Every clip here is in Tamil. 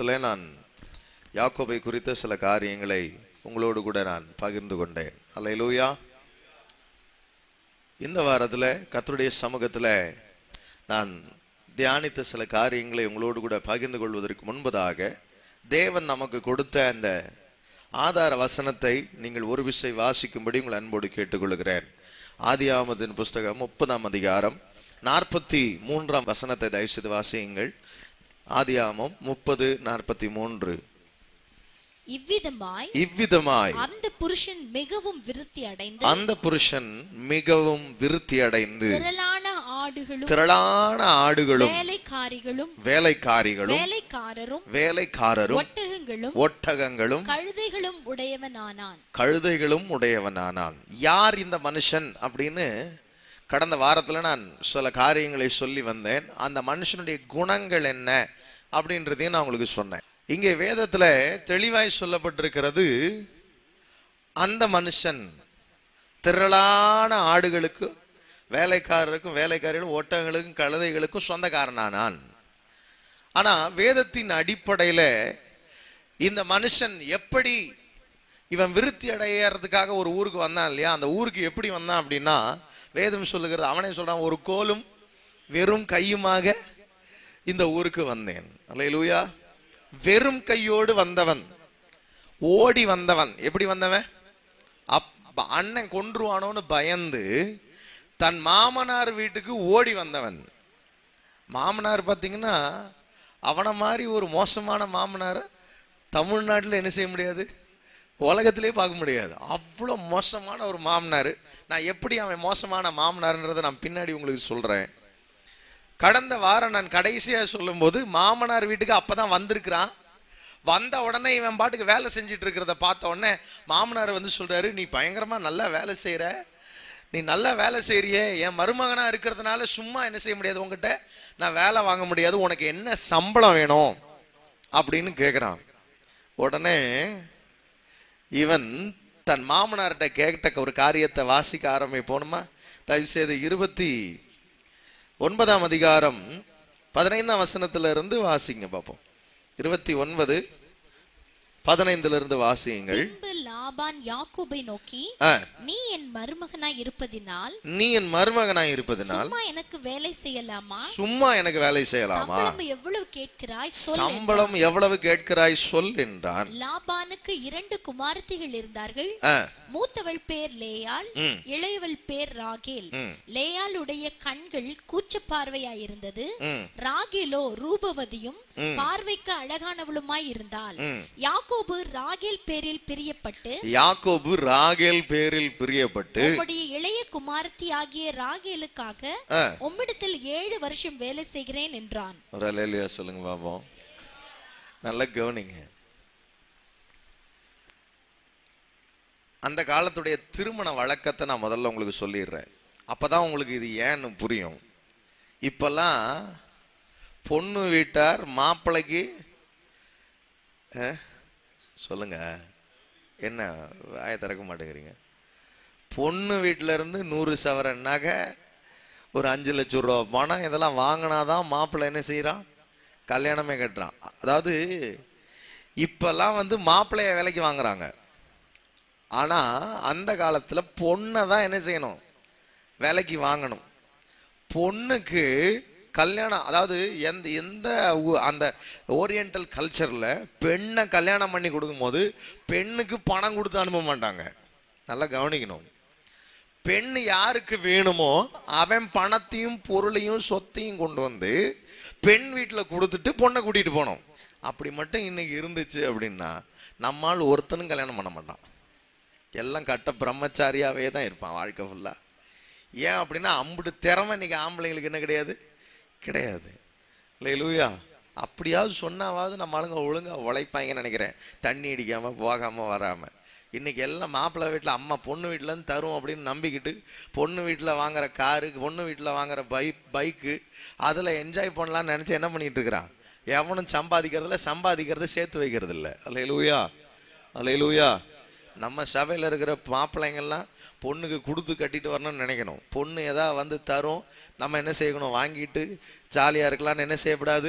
வாரத்தில் நான் யாக்கோபை குறித்த சில காரியங்களை உங்களோடு கூட நான் பகிர்ந்து கொண்டேன் அல்லேலூயா இந்த வாரத்தில் கர்த்தருடைய சமூகத்தில் நான் தியானித்த சில காரியங்களை உங்களோடு கூட பகிர்ந்து கொள்வதற்கு முன்பதாக தேவன் நமக்கு கொடுத்த அந்த ஆதார வசனத்தை நீங்கள் ஒரு விசை வாசிக்கும்படி உங்கள் அன்போடு கேட்டுக்கொள்கிறேன் ஆதியாமத்தின் புஸ்தகம் முப்பதாம் அதிகாரம் நாற்பத்தி மூன்றாம் வசனத்தை தயவு செய்து வாசியுங்கள் ஆதியாமம் முப்பது நாற்பத்தி மூன்று இவ்விதமாய் இவ்விதமாய் அந்த புருஷன் மிகவும் விருத்தி அடைந்து அந்த புருஷன் மிகவும் விருத்தி அடைந்து திரளான ஆடுகளும் திரளான ஆடுகளும் வேலைக்காரிகளும் வேலைக்காரிகளும் வேலைக்காரரும் வேலைக்காரரும் ஒட்டகங்களும் ஒட்டகங்களும் கழுதைகளும் உடையவனானான் கழுதைகளும் உடையவனானான் யார் இந்த மனுஷன் அப்படின்னு கடந்த வாரத்துல நான் சில காரியங்களை சொல்லி வந்தேன் அந்த மனுஷனுடைய குணங்கள் என்ன அப்படின்றதையும் நான் உங்களுக்கு சொன்னேன் இங்கே வேதத்துல தெளிவாய் சொல்லப்பட்டிருக்கிறது அந்த மனுஷன் திரளான ஆடுகளுக்கு வேலைக்காரருக்கும் வேலைக்காரிகளும் ஒட்டகங்களுக்கும் கழுதைகளுக்கும் சொந்தக்காரனானான் ஆனா வேதத்தின் அடிப்படையில இந்த மனுஷன் எப்படி இவன் விருத்தி அடையறதுக்காக ஒரு ஊருக்கு வந்தான் இல்லையா அந்த ஊருக்கு எப்படி வந்தான் அப்படின்னா வேதம் சொல்லுகிறது அவனே சொல்றான் ஒரு கோலும் வெறும் கையுமாக இந்த ஊருக்கு வந்தேன் அல்லேலூயா வெறும் கையோடு வந்தவன் ஓடி வந்தவன் எப்படி வந்தவன் அப்ப அண்ணன் கொன்றுவானோன்னு பயந்து தன் மாமனார் வீட்டுக்கு ஓடி வந்தவன் மாமனார் பார்த்தீங்கன்னா அவனை மாதிரி ஒரு மோசமான மாமனாரை தமிழ்நாட்டில் என்ன செய்ய முடியாது உலகத்திலே பார்க்க முடியாது அவ்வளோ மோசமான ஒரு மாமனார் நான் எப்படி அவன் மோசமான மாமனார்ன்றதை நான் பின்னாடி உங்களுக்கு சொல்கிறேன் கடந்த வாரம் நான் கடைசியாக சொல்லும்போது மாமனார் வீட்டுக்கு அப்போ தான் வந்திருக்கிறான் வந்த உடனே இவன் பாட்டுக்கு வேலை செஞ்சுட்டு இருக்கிறத பார்த்த உடனே மாமனார் வந்து சொல்றாரு நீ பயங்கரமா நல்லா வேலை செய்யற நீ நல்லா வேலை செய்றியே என் மருமகனா இருக்கிறதுனால சும்மா என்ன செய்ய முடியாது உங்ககிட்ட நான் வேலை வாங்க முடியாது உனக்கு என்ன சம்பளம் வேணும் அப்படின்னு கேட்குறான் உடனே இவன் தன் மாமனார்கிட்ட கேட்ட ஒரு காரியத்தை வாசிக்க ஆரம்பிப்போனுமா தயவு செய்து இருபத்தி ஒன்பதாம் அதிகாரம் பதினைந்தாம் வசனத்துல இருந்து வாசிங்க பார்ப்போம் இருபத்தி ஒன்பது பதினைந்துல இருந்து வாசியுங்கள் பின்பு லாபான் யாக்கோபை நோக்கி ஆ, நீ என் மருமகனாய் இருப்பதினால் நீ என் மருமகனாய் இருப்பதனால் சும்மா எனக்கு வேலை செய்யலாமா சும்மா எனக்கு வேலை செய்யலாமா சம்பளம் எவ்வளவு கேட்கிறாய் சொல் சம்பளம் எவ்வளவு கேட்கிறாய் சொல் என்றான் லாபானுக்கு இரண்டு குமாரத்திகள் இருந்தார்கள் ஆ, மூத்தவள் பேர் லேயாள் ம். இளையவள் பேர் ராகேல் ம். லேயாளுடைய கண்கள் கூச்ச பார்வையாயிருந்தது ம். ராகேலோ ரூபவதியும் பார்வைக்கு அழகானவளுமாய் இருந்தாள் ம். யாக்கோபு ராகேல் பேரில் பிரியப்பட்டு யாக்கோபு ராகேல் பேரில் பிரியப்பட்டு உம்முடைய இளைய குமாரத்தி ஆகிய ராகேலுக்காக ஆ, உம்மிடத்தில் ஏழு வருஷம் வேலை செய்கிறேன் என்றான் ஒரு அலையிலையா சொல்லுங்க பாப்போம் நல்லா கவனிங்க அந்த காலத்துடைய திருமண வழக்கத்தை நான் முதல்ல உங்களுக்கு சொல்லிடுறேன் அப்பதான் உங்களுக்கு இது ஏன்னு புரியும் இப்பெல்லாம் பொண்ணு வீட்டார் மாப்பிள்ளைக்கு அஹ், சொல்லுங்க என்ன வாயை திறக்க மாட்டேங்கிறீங்க பொண்ணு வீட்டில இருந்து நூறு சவரன் நகை ஒரு அஞ்சு லட்சம் ரூபா பணம் இதெல்லாம் வாங்கினாதான் மாப்பிள்ளை என்ன செய்கிறான் கல்யாணமே கட்டுறான் அதாவது இப்பெல்லாம் வந்து மாப்பிள்ளைய வேலைக்கு வாங்குறாங்க ஆனா அந்த காலத்துல பொண்ணை தான் என்ன செய்யணும் வேலைக்கு வாங்கணும் பொண்ணுக்கு கல்யாணம் அதாவது எந்த எந்த ஊ- அந்த ஓரியண்டல் கல்ச்சர்ல பெண்ணை கல்யாணம் பண்ணி கொடுக்கும்போது பெண்ணுக்கு பணம் கொடுத்து அனுப்ப மாட்டாங்க நல்லா கவனிக்கணும் பெண் யாருக்கு வேணுமோ அவன் பணத்தையும் பொருளையும் சொத்தையும் கொண்டு வந்து பெண் வீட்டில் கொடுத்துட்டு பொண்ணை கூட்டிட்டு போனோம் அப்படி மட்டும் இன்னைக்கு இருந்துச்சு அப்படின்னா நம்மால் ஒருத்தனும் கல்யாணம் பண்ண மாட்டான் எல்லாம் கட்ட பிரம்மச்சாரியாவே தான் இருப்பான் வாழ்க்கை ஃபுல்லா ஏன் அப்படின்னா அம்புட்டு திறமை இன்னைக்கு ஆம்பளைங்களுக்கு என்ன கிடையாது கிடையாது இல்லை லூயா அப்படியாவது சொன்னாவது நம்ம ஆளுங்க ஒழுங்கா உழைப்பாங்கன்னு நினைக்கிறேன் தண்ணி அடிக்காம போகாம வராம இன்னைக்கு எல்லாம் மாப்பிள்ளை வீட்டில் அம்மா பொண்ணு வீட்டுல இருந்து தரும் அப்படின்னு நம்பிக்கிட்டு பொண்ணு வீட்டில் வாங்குற காரு பொண்ணு வீட்டில் வாங்குற பைக் பைக்கு அதில் என்ஜாய் பண்ணலாம்னு நினச்சி என்ன பண்ணிட்டு இருக்கிறான் எவனும் சம்பாதிக்கிறதுல சம்பாதிக்கிறத சேர்த்து வைக்கிறது இல்லை அல்லையிலூயா அல்லையிலூயா நம்ம சபையில் இருக்கிற மாப்பிள்ளைங்கள்லாம் பொண்ணுக்கு கொடுத்து கட்டிட்டு வரணும்னு நினைக்கணும் பொண்ணு எதா வந்து தரும் நம்ம என்ன செய்யணும் வாங்கிட்டு ஜாலியாக இருக்கலாம்னு என்ன செய்யக்கூடாது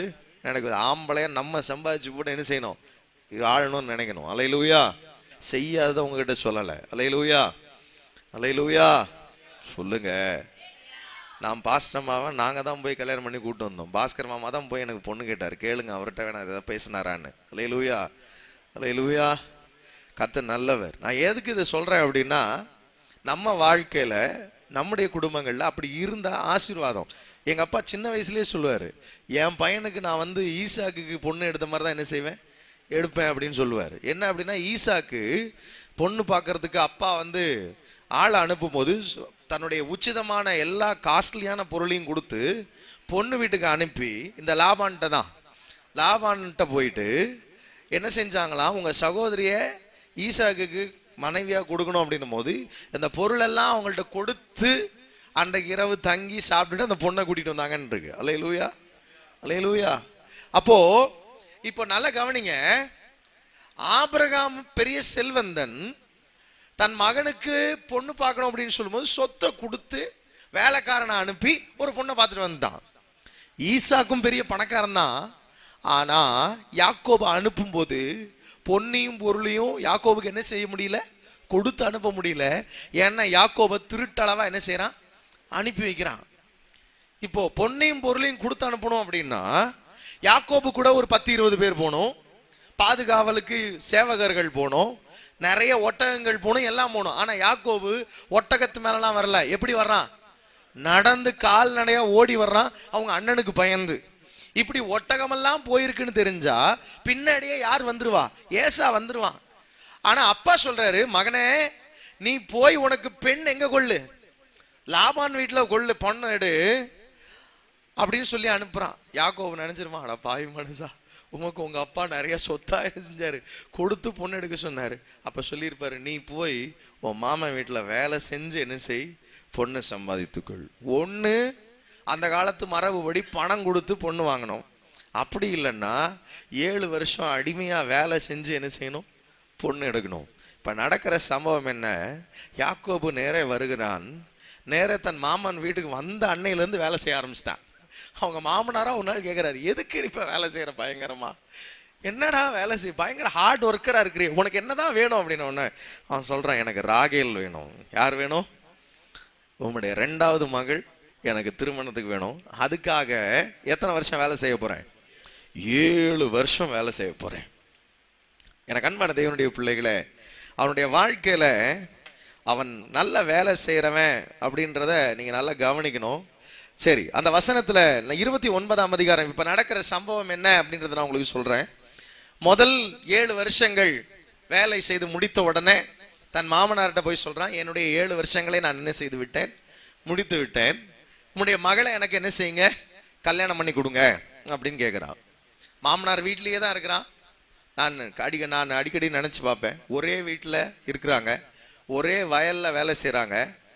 நினைக்குது ஆம்பளையா நம்ம சம்பாதிச்சு கூட என்ன செய்யணும் இது ஆளணும்னு நினைக்கணும் அலையிலூயா செய்யாத உங்ககிட்ட சொல்லலை அலையிலூயா அலையிலூயா சொல்லுங்க நான் பாஸ்டர் மாமா நாங்கள் தான் போய் கல்யாணம் பண்ணி கூட்டு வந்தோம் பாஸ்கர் மாமா தான் போய் எனக்கு பொண்ணு கேட்டார் கேளுங்க அவர்கிட்ட வேணா ஏதாவது பேசினாரான்னு அலே லூயா அலே லூயா கத்த நல்லவர் நான் எதுக்கு இதை சொல்கிறேன் அப்படின்னா நம்ம வாழ்க்கையில் நம்முடைய குடும்பங்களில் அப்படி இருந்தால் ஆசீர்வாதம் எங்கள் அப்பா சின்ன வயசுலேயே சொல்லுவார் என் பையனுக்கு நான் வந்து ஈசாக்குக்கு பொண்ணு எடுத்த மாதிரி தான் என்ன செய்வேன் எடுப்பேன் அப்படின்னு சொல்லுவார் என்ன அப்படின்னா ஈசாக்கு பொண்ணு பார்க்கறதுக்கு அப்பா வந்து ஆளை அனுப்பும்போது சு- தன்னுடைய உச்சிதமான எல்லா காஸ்ட்லியான பொருளையும் கொடுத்து பொண்ணு வீட்டுக்கு அனுப்பி இந்த லாபான்ட்ட தான் லாபான்ட்ட போயிட்டு என்ன செஞ்சாங்களாம் உங்க சகோதரிய ஈசாக்குக்கு மனைவியா கொடுக்கணும் அப்படின்னும் போது இந்த பொருளெல்லாம் அவங்கள்ட்ட கொடுத்து அன்றைக்கு இரவு தங்கி சாப்பிட்டுட்டு அந்த பொண்ணை கூட்டிட்டு வந்தாங்கன்னு இருக்கு அலைய லூயா அலைய லூயா அப்போ இப்போ நல்லா கவனிங்க ஆபிரகாம் பெரிய செல்வந்தன் தன் மகனுக்கு பொண்ணு பார்க்கணும் அப்படின்னு சொல்லும்போது சொத்தை கொடுத்து வேலைக்காரனை அனுப்பி ஒரு பொண்ணை பார்த்துட்டு வந்துட்டான் ஈசாக்கும் பெரிய பணக்காரன் தான் ஆனா யாக்கோபை அனுப்பும்போது பொன்னையும் பொருளையும் யாக்கோபுக்கு என்ன செய்ய முடியல கொடுத்து அனுப்ப முடியல ஏன்னா யாக்கோபை திருட்டளவா என்ன செய்றான் அனுப்பி வைக்கிறான் இப்போ பொன்னையும் பொருளையும் கொடுத்து அனுப்பணும் அப்படின்னா யாக்கோபு கூட ஒரு பத்து இருபது பேர் போகணும் பாதுகாவலுக்கு சேவகர்கள் போகணும் நிறைய ஒட்டகங்கள் போகணும் எல்லாம் போகணும் ஆனா யாக்கோபு ஒட்டகத்து மேலலாம் வரல எப்படி வர்றான் நடந்து கால்நடையா ஓடி வர்றான் அவங்க அண்ணனுக்கு பயந்து இப்படி ஒட்டகமெல்லாம் போயிருக்குன்னு தெரிஞ்சா பின்னாடியே யார் வந்துருவா ஏசா வந்துருவான் ஆனா அப்பா சொல்றாரு மகனே நீ போய் உனக்கு பெண் எங்க கொள்ளு லாபான் வீட்டுல கொள்ளு பொண்ணு எடு அப்படின்னு சொல்லி அனுப்புறான் யாக்கோபு நினைச்சிருமா அட பாவி மனுஷா உமக்கு உங்க அப்பா நிறைய சொத்தா என்ன செஞ்சாரு கொடுத்து பொண்ணு எடுக்க சொன்னாரு அப்ப சொல்லியிருப்பாரு நீ போய் உன் மாமன் வீட்டுல வேலை செஞ்சு என்ன செய் பொண்ணு சம்பாதித்துக்கொள் ஒண்ணு அந்த காலத்து மரபுபடி பணம் கொடுத்து பொண்ணு வாங்கணும் அப்படி இல்லைன்னா ஏழு வருஷம் அடிமையா வேலை செஞ்சு என்ன செய்யணும் பொண்ணு எடுக்கணும் இப்ப நடக்கிற சம்பவம் என்ன யாக்கோபு நேரே வருகிறான் நேரே தன் மாமன் வீட்டுக்கு வந்த அன்னையில இருந்து வேலை செய்ய ஆரம்பிச்சிட்டான் அவங்க மாமனாரா ஒரு நாள் கேட்குறாரு எதுக்கு நீ இப்ப வேலை செய்யற பயங்கரமா என்னடா வேலை செய்ய பயங்கர ஹார்ட் ஒர்க்கரா இருக்கிறீ உனக்கு என்னதான் வேணும் அப்படின்னு உடனே அவன் சொல்றான் எனக்கு ராகேல் வேணும் யார் வேணும் உம்முடைய ரெண்டாவது மகள் எனக்கு திருமணத்துக்கு வேணும் அதுக்காக எத்தனை வருஷம் வேலை செய்ய போறேன் ஏழு வருஷம் வேலை செய்ய போறேன் எனக்கு அன்பான தேவனுடைய பிள்ளைகளே அவனுடைய வாழ்க்கையில அவன் நல்ல வேலை செய்யறவன் அப்படின்றத நீங்க நல்லா கவனிக்கணும் சரி அந்த வசனத்துல இருபத்தி ஒன்பதாம் அதிகாரம் இப்ப நடக்கிற சம்பவம் என்ன அப்படின்றத நான் உங்களுக்கு சொல்றேன் முதல் ஏழு வருஷங்கள் வேலை செய்து முடித்த உடனே தன் மாமனார்கிட்ட போய் சொல்றான் என்னுடைய ஏழு வருஷங்களை நான் என்ன செய்து விட்டேன் முடித்து விட்டேன் உன்னுடைய மகளை எனக்கு என்ன செய்யுங்க கல்யாணம் பண்ணி கொடுங்க அப்படின்னு கேட்குறான் மாமனார் வீட்லயே தான் இருக்கிறான் நான் அடிக்க நான் அடிக்கடி நினைச்சு பார்ப்பேன் ஒரே வீட்டில் இருக்கிறாங்க ஒரே வயல்ல வேலை செய்றாங்க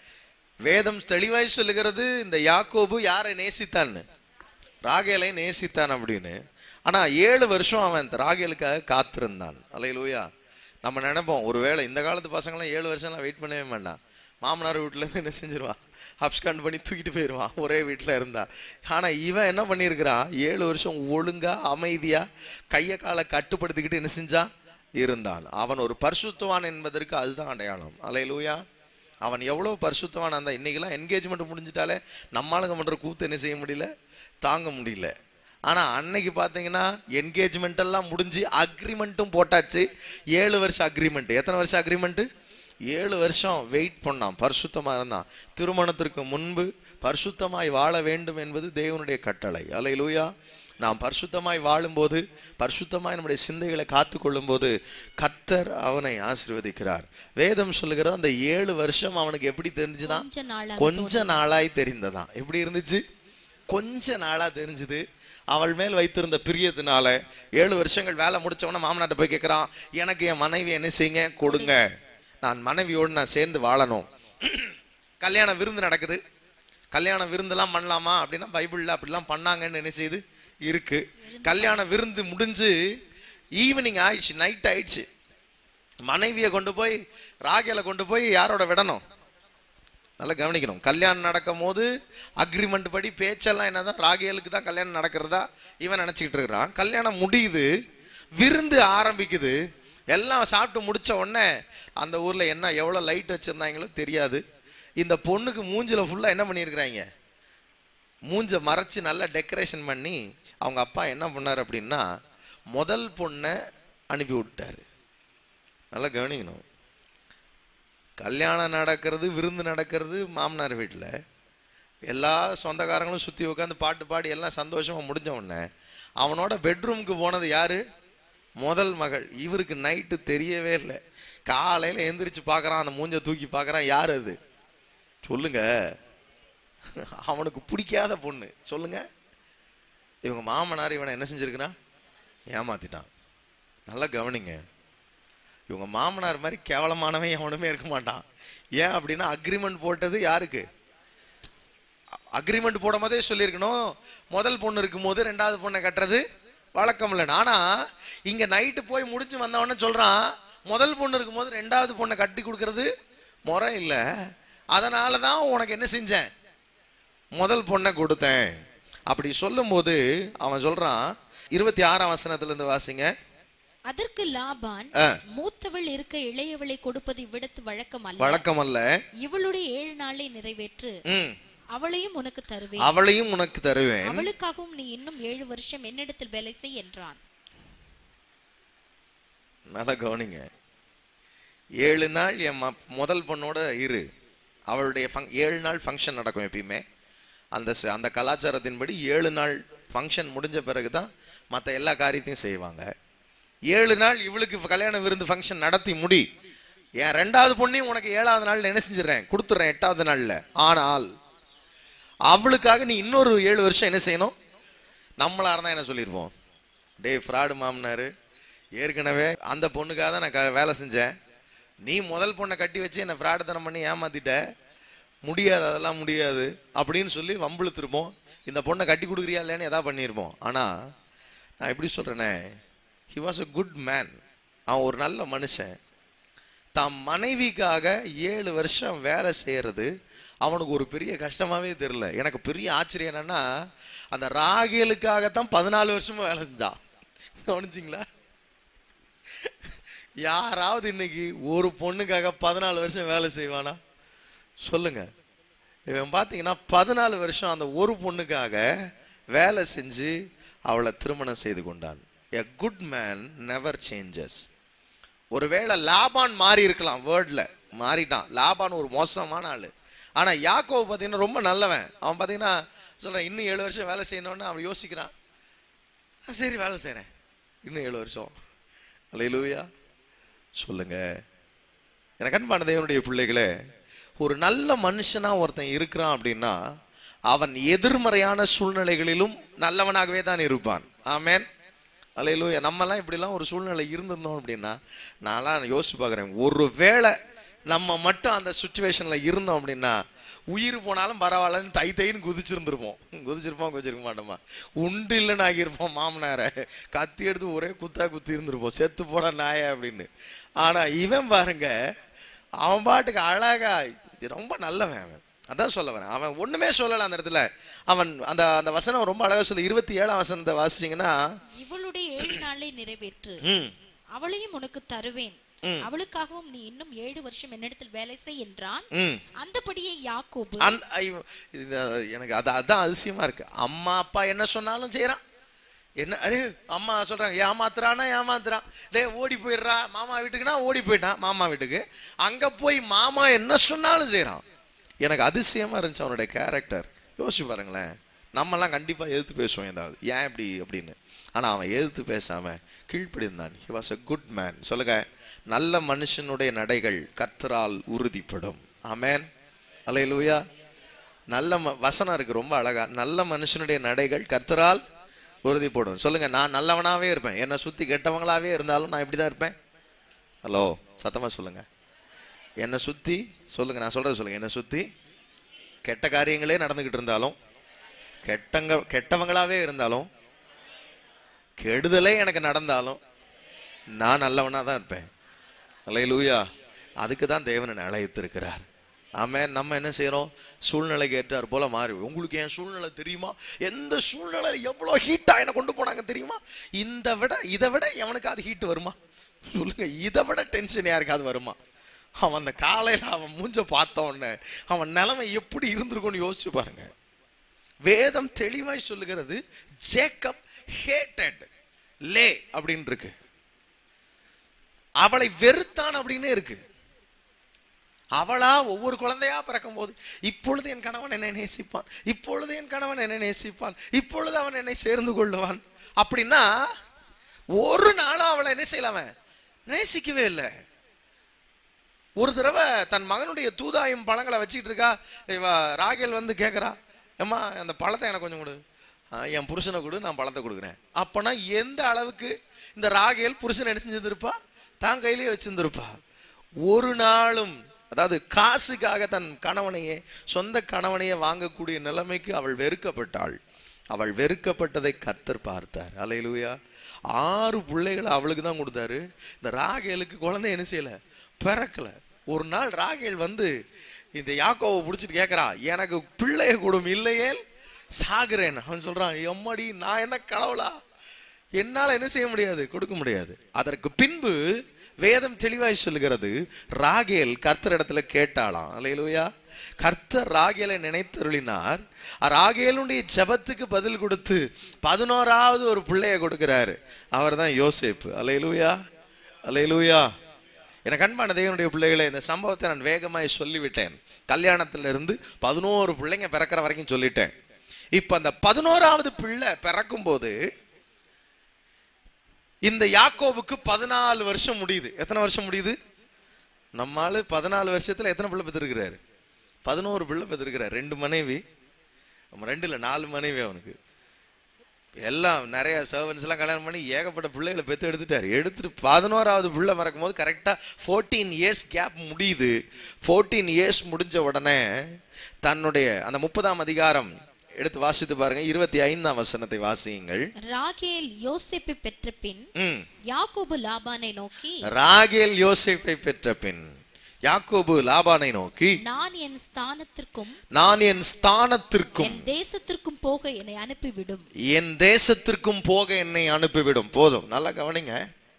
வேதம் தெளிவாய் சொல்லுகிறது இந்த யாக்கோபு யாரை நேசித்தான்னு ராகேலை நேசித்தான் அப்படின்னு ஆனா ஏழு வருஷம் அவன் இந்த ராகேலுக்காக காத்திருந்தான் அலையிலூயா நம்ம நினைப்போம் ஒருவேளை இந்த காலத்து பசங்களாம் ஏழு வருஷம்லாம் வெயிட் பண்ணவே மாட்டான் மாமனார் வீட்டுல இருந்து என்ன செஞ்சிருவான் அப்ஸ்காண்ட் பண்ணி தூக்கிட்டு போயிடுவான் ஒரே வீட்டில் இருந்தா ஆனா இவன் என்ன பண்ணியிருக்கிறான் ஏழு வருஷம் ஒழுங்கா அமைதியா கையை காலை கட்டுப்படுத்திக்கிட்டு என்ன செஞ்சான் இருந்தான் அவன் ஒரு பரிசுத்தவான் என்பதற்கு அதுதான் அடையாளம் அலையிலூயா அவன் எவ்வளவு பரிசுத்தவான் அந்த இன்னைக்கெல்லாம் என்கேஜ்மெண்ட் முடிஞ்சிட்டாலே நம்மளுக்கு பண்ற கூத்து என்ன செய்ய முடியல தாங்க முடியல ஆனா அன்னைக்கு பாத்தீங்கன்னா என்கேஜ்மெண்ட் எல்லாம் முடிஞ்சு அக்ரிமெண்ட்டும் போட்டாச்சு ஏழு வருஷம் அக்ரிமெண்ட் எத்தனை வருஷம் அக்ரிமெண்ட் ஏழு வருஷம் வெயிட் பண்ணான் பரிசுத்தமா இருந்தான் திருமணத்திற்கு முன்பு பரிசுத்தமாய் வாழ வேண்டும் என்பது தேவனுடைய கட்டளை அல்லேலூயா நாம் பரிசுத்தமாய் வாழும்போது பரிசுத்தமாய் நம்முடைய சிந்தைகளை காத்துக்கொள்ளும் போது கர்த்தர் அவனை ஆசீர்வதிக்கிறார் வேதம் சொல்லுகிறது அந்த ஏழு வருஷம் அவனுக்கு எப்படி தெரிஞ்சுதான் கொஞ்ச நாளா கொஞ்ச நாளாய் தெரிந்ததாம் எப்படி இருந்துச்சு கொஞ்ச நாளா தெரிஞ்சுது அவள் மேல் வைத்திருந்த பிரியத்தினால ஏழு வருஷங்கள் வேலை முடிச்சவன மாமனாட்ட போய் கேட்கிறான் எனக்கு என் மனைவி என்ன செய்யுங்க கொடுங்க நான் மனைவியோடு நான் சேர்ந்து வாழணும் கல்யாண விருந்து நடக்குது கல்யாண விருந்தெல்லாம் பண்ணலாமா அப்படின்னா பைபிள்ல அப்படிலாம் பண்ணாங்கன்னு என்ன செய்யுது இருக்கு கல்யாண விருந்து முடிஞ்சு ஈவினிங் ஆயிடுச்சு நைட் ஆயிடுச்சு மனைவியை கொண்டு போய் ராகேல கொண்டு போய் யாரோட விடணும் நல்லா கவனிக்கணும் கல்யாணம் நடக்கும் போது அக்ரிமெண்ட் படி பேச்செல்லாம் என்னதான் ராகேலுக்கு தான் கல்யாணம் நடக்கிறதா இவன் நினச்சிக்கிட்டு இருக்கிறான் கல்யாணம் முடியுது விருந்து ஆரம்பிக்குது எல்லாம் சாப்பிட்டு முடிச்ச உடனே அந்த ஊர்ல என்ன எவ்வளோ லைட் வச்சிருந்தாங்களோ தெரியாது இந்த பொண்ணுக்கு மூஞ்சில ஃபுல்லா என்ன பண்ணியிருக்கிறாங்க மூஞ்ச மறைச்சு நல்லா டெக்கரேஷன் பண்ணி அவங்க அப்பா என்ன பண்ணார் அப்படின்னா முதல் பொண்ணை அனுப்பி விட்டாரு நல்லா கவனிக்கணும் கல்யாணம் நடக்கிறது விருந்து நடக்கிறது மாமனார் வீட்டில் எல்லா சொந்தக்காரங்களும் சுற்றி உட்காந்து பாட்டு பாடி எல்லாம் சந்தோஷமாக முடிஞ்ச உடனே அவனோட பெட்ரூமுக்கு போனது யாரு முதல் மகள் இவருக்கு நைட்டு தெரியவே இல்லை காலையில் எந்திரிச்சு பார்க்குறான் அந்த மூஞ்ச தூக்கி பார்க்குறான் யார் அது சொல்லுங்க அவனுக்கு பிடிக்காத பொண்ணு சொல்லுங்க இவங்க மாமனார் இவனை என்ன செஞ்சிருக்கிறான் ஏமாத்திட்டான் நல்லா கவனிங்க இவங்க மாமனார் மாதிரி கேவலமானவன் எவனுமே இருக்க மாட்டான் ஏன் அப்படின்னா அக்ரிமெண்ட் போட்டது யாருக்கு அக்ரிமெண்ட் போடும் போதே சொல்லியிருக்கணும் முதல் பொண்ணு இருக்கும் போது ரெண்டாவது பொண்ணை கட்டுறது வழக்கம் இல்லைன்னு ஆனா இங்க நைட்டு போய் முடிச்சு வந்தவொடனே சொல்றான் முதல் பொண்ணு இருக்கும்போது ரெண்டாவது பொண்ணை கட்டி கொடுக்கறது முறை இல்லை அதனால தான் உனக்கு என்ன செஞ்சேன் முதல் பொண்ணை கொடுத்தேன் அப்படி சொல்லும்போது அவன் சொல்றான் இருபத்தி ஆறாம் வசனத்துல இருந்து வாசிங்க அதற்கு லாபான் ஆ. மூத்தவள் இருக்க இளையவளை கொடுப்பது இவ்விடத்து வழக்கம் அல்ல வழக்கம் அல்ல இவளுடைய ஏழு நாளை நிறைவேற்று ம். அவளையும் உனக்கு தருவேன் அவளையும் உனக்கு தருவேன் அவளுக்காகவும் நீ இன்னும் ஏழு வருஷம் என்னிடத்தில் வேலை செய் என்றான் நல்லா கவனிங்க ஏழு நாள் என் ம- முதல் பொண்ணோட இரு அவளுடைய ஃபங் ஏழு நாள் ஃபங்க்ஷன் நடக்கும் எப்பயுமே அந்த ச- அந்த கலாச்சாரத்தின்படி ஏழு நாள் ஃபங்க்ஷன் முடிஞ்ச பிறகு தான் மற்ற எல்லா காரியத்தையும் செய்வாங்க ஏழு நாள் இவளுக்கு கல்யாண விருந்து ஃபங்க்ஷன் நடத்தி முடி என் ரெண்டாவது பொண்ணையும் உனக்கு ஏழாவது நாள்ல என்ன செஞ்சிடறேன் கொடுத்துட்றேன் எட்டாவது நாள்ல ஆனால் அவளுக்காக நீ இன்னொரு ஏழு வருஷம் என்ன செய்யணும் நம்மளா இருந்தா என்ன சொல்லியிருப்போம் டேய் ஃப்ராடு மாமனாரு ஏற்கனவே அந்த பொண்ணுக்காக தான் நான் க- வேலை செஞ்சேன் நீ முதல் பொண்ணை கட்டி வச்சு என்னை ஃப்ராடுத்தனம் பண்ணி ஏமாத்திட்ட முடியாது அதெல்லாம் முடியாது அப்படின்னு சொல்லி வம்பிழுத்திருப்போம் இந்த பொண்ணை கட்டி கொடுக்குறியா இல்லைன்னு எதாவது பண்ணியிருப்போம் ஆனால் நான் எப்படி சொல்கிறேனே he was a good man அவன் ஒரு நல்ல மனுஷன் தம் மனைவிக்காக ஏழு வருஷம் வேலை செய்யறது அவனுக்கு ஒரு பெரிய கஷ்டமாவே தெரியல எனக்கு பெரிய ஆச்சரியம் என்னன்னா அந்த ராகேலுக்காகத்தான் பதினாலு வருஷமா வேலை செஞ்சான் கவனிச்சிங்களா யாராவது இன்னைக்கு ஒரு பொண்ணுக்காக பதினாலு வருஷம் வேலை செய்வானா சொல்லுங்க இவன் பார்த்தீங்கன்னா பதினாலு வருஷம் அந்த ஒரு பொண்ணுக்காக வேலை செஞ்சு அவளை திருமணம் செய்து கொண்டான் a good man never changes ஒருவேளை லாபான் மாறி இருக்கலாம் வேர்ட்ல மாறிட்டான் லாபான் ஒரு மோசமான ஆளு ஆனா யாக்கோவ் பார்த்தீங்கன்னா ரொம்ப நல்லவன் அவன் பார்த்தீங்கன்னா சொல்றான் இன்னும் ஏழு வருஷம் வேலை செய்யணும்னு அவன் யோசிக்கிறான் "ஆ, சரி வேலை செய்றேன் இன்னும் ஏழு வருஷம் அல்லையிலூயா சொல்லுங்க எனக்கு அன்பான தேவனுடைய பிள்ளைகளே ஒரு நல்ல மனுஷனா ஒருத்தன் இருக்கிறான் அப்படின்னா அவன் எதிர்மறையான சூழ்நிலைகளிலும் நல்லவனாகவே தான் இருப்பான் ஆமென் அலையிலூயா நம்மலாம் இப்படிலாம் ஒரு சூழ்நிலை இருந்திருந்தோம் அப்படின்னா நான்லாம் யோசிச்சு பார்க்குறேன் ஒரு வேளை நம்ம மட்டும் அந்த சுச்சுவேஷன்ல இருந்தோம் அப்படின்னா உயிர் போனாலும் பரவாயில்லன்னு தை தைன்னு குதிச்சிருந்துருப்போம் குதிச்சிருப்போம் குதிச்சிருக்க மாட்டோமா உண்டு இல்லைன்னு ஆகியிருப்போம் மாமனாரை கத்தி எடுத்து ஒரே குத்தா குத்தி இருந்திருப்போம் செத்து போட நாய அப்படின்னு ஆனா இவன் பாருங்க அவன் பாட்டுக்கு அழகா இது ரொம்ப நல்லவன் அவன் அதான் சொல்ல வரேன் அவன் ஒண்ணுமே சொல்லல அந்த இடத்துல அவன் அந்த அந்த வசனம் ரொம்ப அழகா சொல்லு இருபத்தி ஏழாம் வசனத்தை வாசிச்சீங்கன்னா இவளுடைய ஏழு நாளை நிறைவேற்று ம் அவளையும் உனக்கு தருவேன் ம். அவளுக்காகவும் நீ இன்னும் ஏழு வருஷம் என்னிடத்தில் வேலை செய் என்றான் ம் அந்தபடியே யாக்கோபு அந்த ஐயோ, இது எனக்கு அது அதான் அதிசயமா இருக்கு அம்மா அப்பா என்ன சொன்னாலும் செய்றான் என்ன அரே அம்மா சொல்றாங்க ஏமாத்துறானா ஏமாத்துறான் டேய் ஓடி போயிடுறா மாமா வீட்டுக்குனா ஓடி போயிட்டான் மாமா வீட்டுக்கு அங்க போய் மாமா என்ன சொன்னாலும் செய்றான் எனக்கு அதிசயமா இருந்துச்சு அவனுடைய கேரக்டர் யோசிச்சு பாருங்களேன் நம்மலாம் கண்டிப்பா எதிர்த்து பேசுவோம் ஏதாவது ஏன் இப்படி அப்படின்னு ஆனா அவன் எதிர்த்து பேசாம கீழ்ப்படிந்தான் he was a good man சொல்லுங்க நல்ல மனுஷனுடைய நடைகள் கர்த்தரால் உறுதிப்படும் ஆமென் அல்லேலூயா நல்ல ம- வசனம் இருக்கு ரொம்ப அழகா நல்ல மனுஷனுடைய நடைகள் கர்த்தரால் உறுதிப்படும் சொல்லுங்க நான் நல்லவனாவே இருப்பேன் என்னை சுத்தி கெட்டவங்களாவே இருந்தாலும் நான் இப்படிதான் இருப்பேன் ஹலோ சத்தமா சொல்லுங்க என்னை சுத்தி சொல்லுங்க நான் சொல்றது சொல்லுங்க என்னை சுத்தி கெட்ட காரியங்களே நடந்துகிட்டு இருந்தாலும் கெட்டங்க கெட்டவங்களாவே இருந்தாலும் கெடுதலே எனக்கு நடந்தாலும் நான் நல்லவனா தான் இருப்பேன் அல்லேலூயா அதுக்கு தான் தேவன் என்னை அழைத்திருக்கிறார் ஆமென் நம்ம என்ன செய்றோம் சூழ்நிலைக்கு ஏற்றார் போல மாறி உங்களுக்கு என் சூழ்நிலை தெரியுமா எந்த சூழ்நிலை எவ்வளோ ஹீட்டா என்ன கொண்டு போனாங்க தெரியுமா இந்த விட இதை விட எவனுக்கு அது ஹீட் வருமா சொல்லுங்க இதை விட டென்ஷன் யாருக்காவது வருமா அவன் அந்த காலையில அவன் மூஞ்ச பார்த்த உடனே அவன் நிலைமை எப்படி இருந்திருக்கும்னு யோசிச்சு பாருங்க வேதம் தெளிவாய் சொல்லுகிறது ஜேக்கப் ஹேட்டட் லே அப்படின்னு இருக்கு அவளை வெறுத்தான் அப்படின்னு இருக்கு அவளா ஒவ்வொரு குழந்தையா பிறக்கும் போது இப்பொழுது என் கணவன் என்னை நேசிப்பான் இப்பொழுது என் கணவன் என்னை நேசிப்பான் இப்பொழுது அவன் என்னை சேர்ந்து கொள்ளுவான் அப்படின்னா ஒரு நாளும் அவளை என்ன செய்யல அவன் நேசிக்கவே இல்லை ஒரு தடவை தன் மகனுடைய தூதாயும் பழங்களை வச்சுட்டு இருக்கா இவ ராகேல் வந்து கேட்குறா ஏம்மா அந்த பழத்தை எனக்கு கொஞ்சம் கொடு "ஆ, என் புருஷனை கொடு நான் பழத்தை கொடுக்குறேன் அப்போனா எந்த அளவுக்கு இந்த ராகேல் புருஷனை என்ன செஞ்சிருந்திருப்பா தான் கையிலேயே வச்சிருந்திருப்பா ஒரு நாளும் அதாவது காசுக்காக தன் கணவனையே சொந்த கணவனையே வாங்கக்கூடிய நிலைமைக்கு அவள் வெறுக்கப்பட்டாள் அவள் வெறுக்கப்பட்டதை கர்த்தர் பார்த்தார் அலையிலுயா ஆறு பிள்ளைகளை அவளுக்கு தான் கொடுத்தாரு இந்த ராகேலுக்கு குழந்தை என்ன செய்யல பிறக்கல ஒரு நாள் ராகேல் வந்து இந்த யாக்கோவை பிடிச்சிட்டு கேட்கறா எனக்கு பிள்ளைய கூடும் இல்லையேல் சாகுறேன் அவன் சொல்றான் எம்மடி நான் என்ன கடவுளா என்னால என்ன செய்ய முடியாது கொடுக்க முடியாது அதற்கு பின்பு வேதம் தெளிவாய் சொல்லுகிறது ராகேல் கர்த்தரிடத்துல கேட்டாளாம் அல்லேலூயா கர்த்தர் ராகேலை நினைத்தருளினார் ராகேலுடைய ஜெபத்துக்கு பதில் கொடுத்து பதினோராவது ஒரு பிள்ளைய கொடுக்கிறாரு அவர் தான் யோசேப்பு அலையலூயா அலையலூயா எனக்கு அன்பான தேவனுடைய பிள்ளைகளை இந்த சம்பவத்தை நான் வேகமாய் சொல்லிவிட்டேன் கல்யாணத்துல இருந்து பதினோரு பிள்ளைங்க பிறக்கிற வரைக்கும் சொல்லிட்டேன் இப்ப அந்த பதினோராவது பிள்ளை பிறக்கும் போது இந்த யாக்கோவுக்கு பதினாலு வருஷம் முடியுது எத்தனை வருஷம் முடியுது நம்மால பதினாலு வருஷத்துல எத்தனை பிள்ளை பெற்றிருக்கிறாரு பதினோரு பிள்ளை பெற்றிருக்கிறார் ரெண்டு மனைவி நம்ம ரெண்டு இல்லை நாலு மனைவி அவனுக்கு எல்லாம் நிறைய சர்வன்ஸ் எல்லாம் கல்யாணம் பண்ணி ஏகப்பட்ட பிள்ளைகளை பெற்று எடுத்துட்டாரு எடுத்துட்டு பதினோராவது பிள்ளை மறக்கும் போது கரெக்டாக ஃபோர்டீன் இயர்ஸ் கேப் முடியுது ஃபோர்டீன் இயர்ஸ் முடிஞ்ச உடனே தன்னுடைய அந்த முப்பதாம் அதிகாரம் எடுத்து வாசித்து பாருங்க இருபத்தி ஐந்தாம் வசனத்தை வாசியுங்கள் ராகேல் யோசேப்பை பெற்ற பின் ம் யாக்கோபு லாபானை நோக்கி ராகேல் யோசேப்பை பெற்ற பின் யாக்கோபு லாபானை நோக்கி நான் என் ஸ்தானத்திற்கும் நான் என் ஸ்தானத்திற்கும் என் தேசத்திற்கும் போக என்னை அனுப்பிவிடும் என் தேசத்திற்கும் போக என்னை அனுப்பிவிடும் போதும் நல்லா கவனிங்க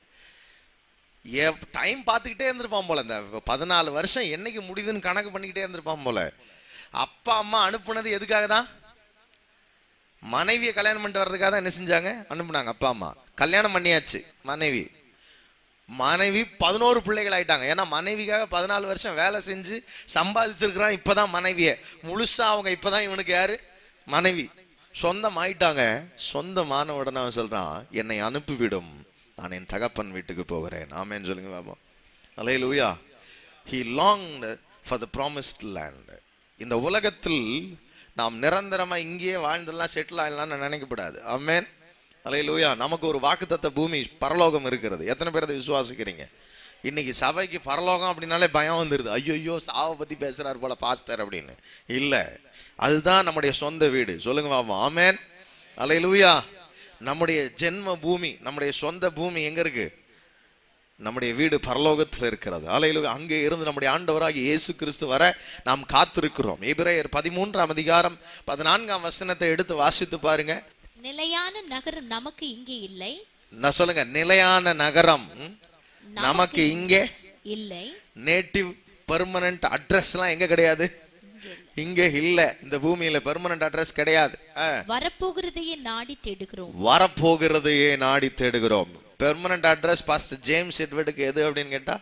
டைம் பார்த்துக்கிட்டே இருந்திருப்பான் போல இந்த பதினாலு வருஷம் என்னைக்கு முடியுதுன்னு கணக்கு பண்ணிக்கிட்டே இருந்திருப்பான் போல அப்பா அம்மா அனுப்புனது எதுக்காக தான் மனைவியை கல்யாணம் பண்ணிட்டு வர்றதுக்காக தான் என்ன செஞ்சாங்க அனுப்புனாங்க அப்பா அம்மா கல்யாணம் பண்ணியாச்சு மனைவி மனைவி பதினோரு பிள்ளைகள் ஆயிட்டாங்க ஏன்னா மனைவிக்காக பதினாலு வருஷம் வேலை செஞ்சு சம்பாதிச்சிருக்கிறான் இப்பதான் மனைவிய முழுசா அவங்க இப்பதான் இவனுக்கு யாரு மனைவி சொந்தம் ஆயிட்டாங்க சொந்தமான உடனே அவன் சொல்றான் என்னை அனுப்பிவிடும் நான் என் தகப்பன் வீட்டுக்கு போகிறேன் ஆமேன்னு சொல்லுங்க பாபா அலே லூயா he longed for the promised land இந்த உலகத்தில் நாம் நிரந்தரமா இங்கேயே வாழ்ந்தெல்லாம் செட்டில் ஆகலாம்னு நினைக்கப்படாது ஆமேன் அலையிலூயா நமக்கு ஒரு வாக்குத்தத்த பூமி பரலோகம் இருக்கிறது எத்தனை பேர் அதை விசுவாசிக்கிறீங்க இன்னைக்கு சபைக்கு பரலோகம் அப்படின்னாலே பயம் வந்துருது ஐயோ சாவை பத்தி பேசுறாரு போல பாஸ்டர் அப்படின்னு இல்ல அதுதான் நம்முடைய சொந்த வீடு சொல்லுங்க மாமா ஆமேன் அலையிலூயா நம்முடைய ஜென்ம பூமி நம்முடைய சொந்த பூமி எங்க இருக்கு நம்முடைய வீடு பரலோகத்தில் இருக்கிறது அலையில அங்கே இருந்து நம்முடைய ஆண்டவராகி இயேசு கிறிஸ்து வர நாம் காத்திருக்கிறோம் எபிரேயர் பதிமூன்றாம் அதிகாரம் பதினான்காம் வசனத்தை எடுத்து வாசித்து பாருங்க நிலையான நகரம் நமக்கு இங்கே இல்லை நான் சொல்லுங்க நிலையான நகரம் ம், நமக்கு இங்கே இல்லை நேட்டிவ் பெர்மனன்ட் அட்ரஸ்லாம் எங்க கிடையாது இங்க இல்ல இந்த பூமியில பெர்மனன்ட் அட்ரஸ் கிடையாது ஆ. வரப்போகிறதையே நாடி தேடுகிறோம் வரப்போகிறதையே நாடி தேடுகிறோம் பெர்மனன்ட் அட்ரஸ் பாஸ்டர் ஜேம்ஸ் எட்வர்டுக்கு எது அப்படின்னு கேட்டா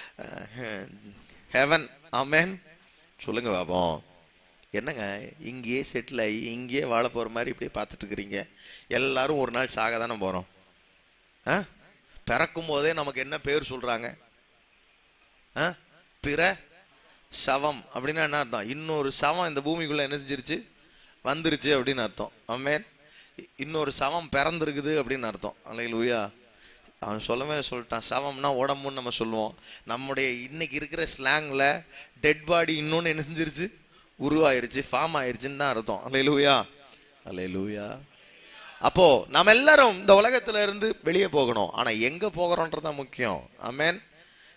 ஹெவன் ஆமென் சொல்லுங்க பாப்போம் என்னங்க இங்கேயே செட்டில் ஆகி இங்கேயே வாழ போற மாதிரி இப்படியே பார்த்துட்டு இருக்கிறீங்க எல்லாரும் ஒரு நாள் சாக தானே போறோம் ஆ பிறக்கும் போதே நமக்கு என்ன பேர் சொல்றாங்க ஆ பிற சவம் அப்படின்னா என்ன அர்த்தம் இன்னொரு சவம் இந்த பூமிக்குள்ள என்ன செஞ்சிருச்சு வந்துருச்சு அப்படின்னு அர்த்தம் ஆமென் இ- இன்னொரு சவம் பிறந்திருக்குது அப்படின்னு அர்த்தம் அலையிலூயா அவன் சொல்லவே சொல்லிட்டான் சவம்னா உடம்புன்னு நம்ம சொல்லுவோம் நம்முடைய இன்னைக்கு இருக்கிற ஸ்லாங்ல டெட் பாடி இன்னொன்னு என்ன செஞ்சிருச்சு உருவாயிருச்சு ஃபார்ம் ஆயிருச்சுன்னு தான் அர்த்தம் அலையிலூயா அலையிலூயா அப்போ நம்ம எல்லாரும் இந்த உலகத்துல இருந்து வெளியே போகணும் ஆனா எங்க போகிறோன்றது தான் முக்கியம் ஆமென்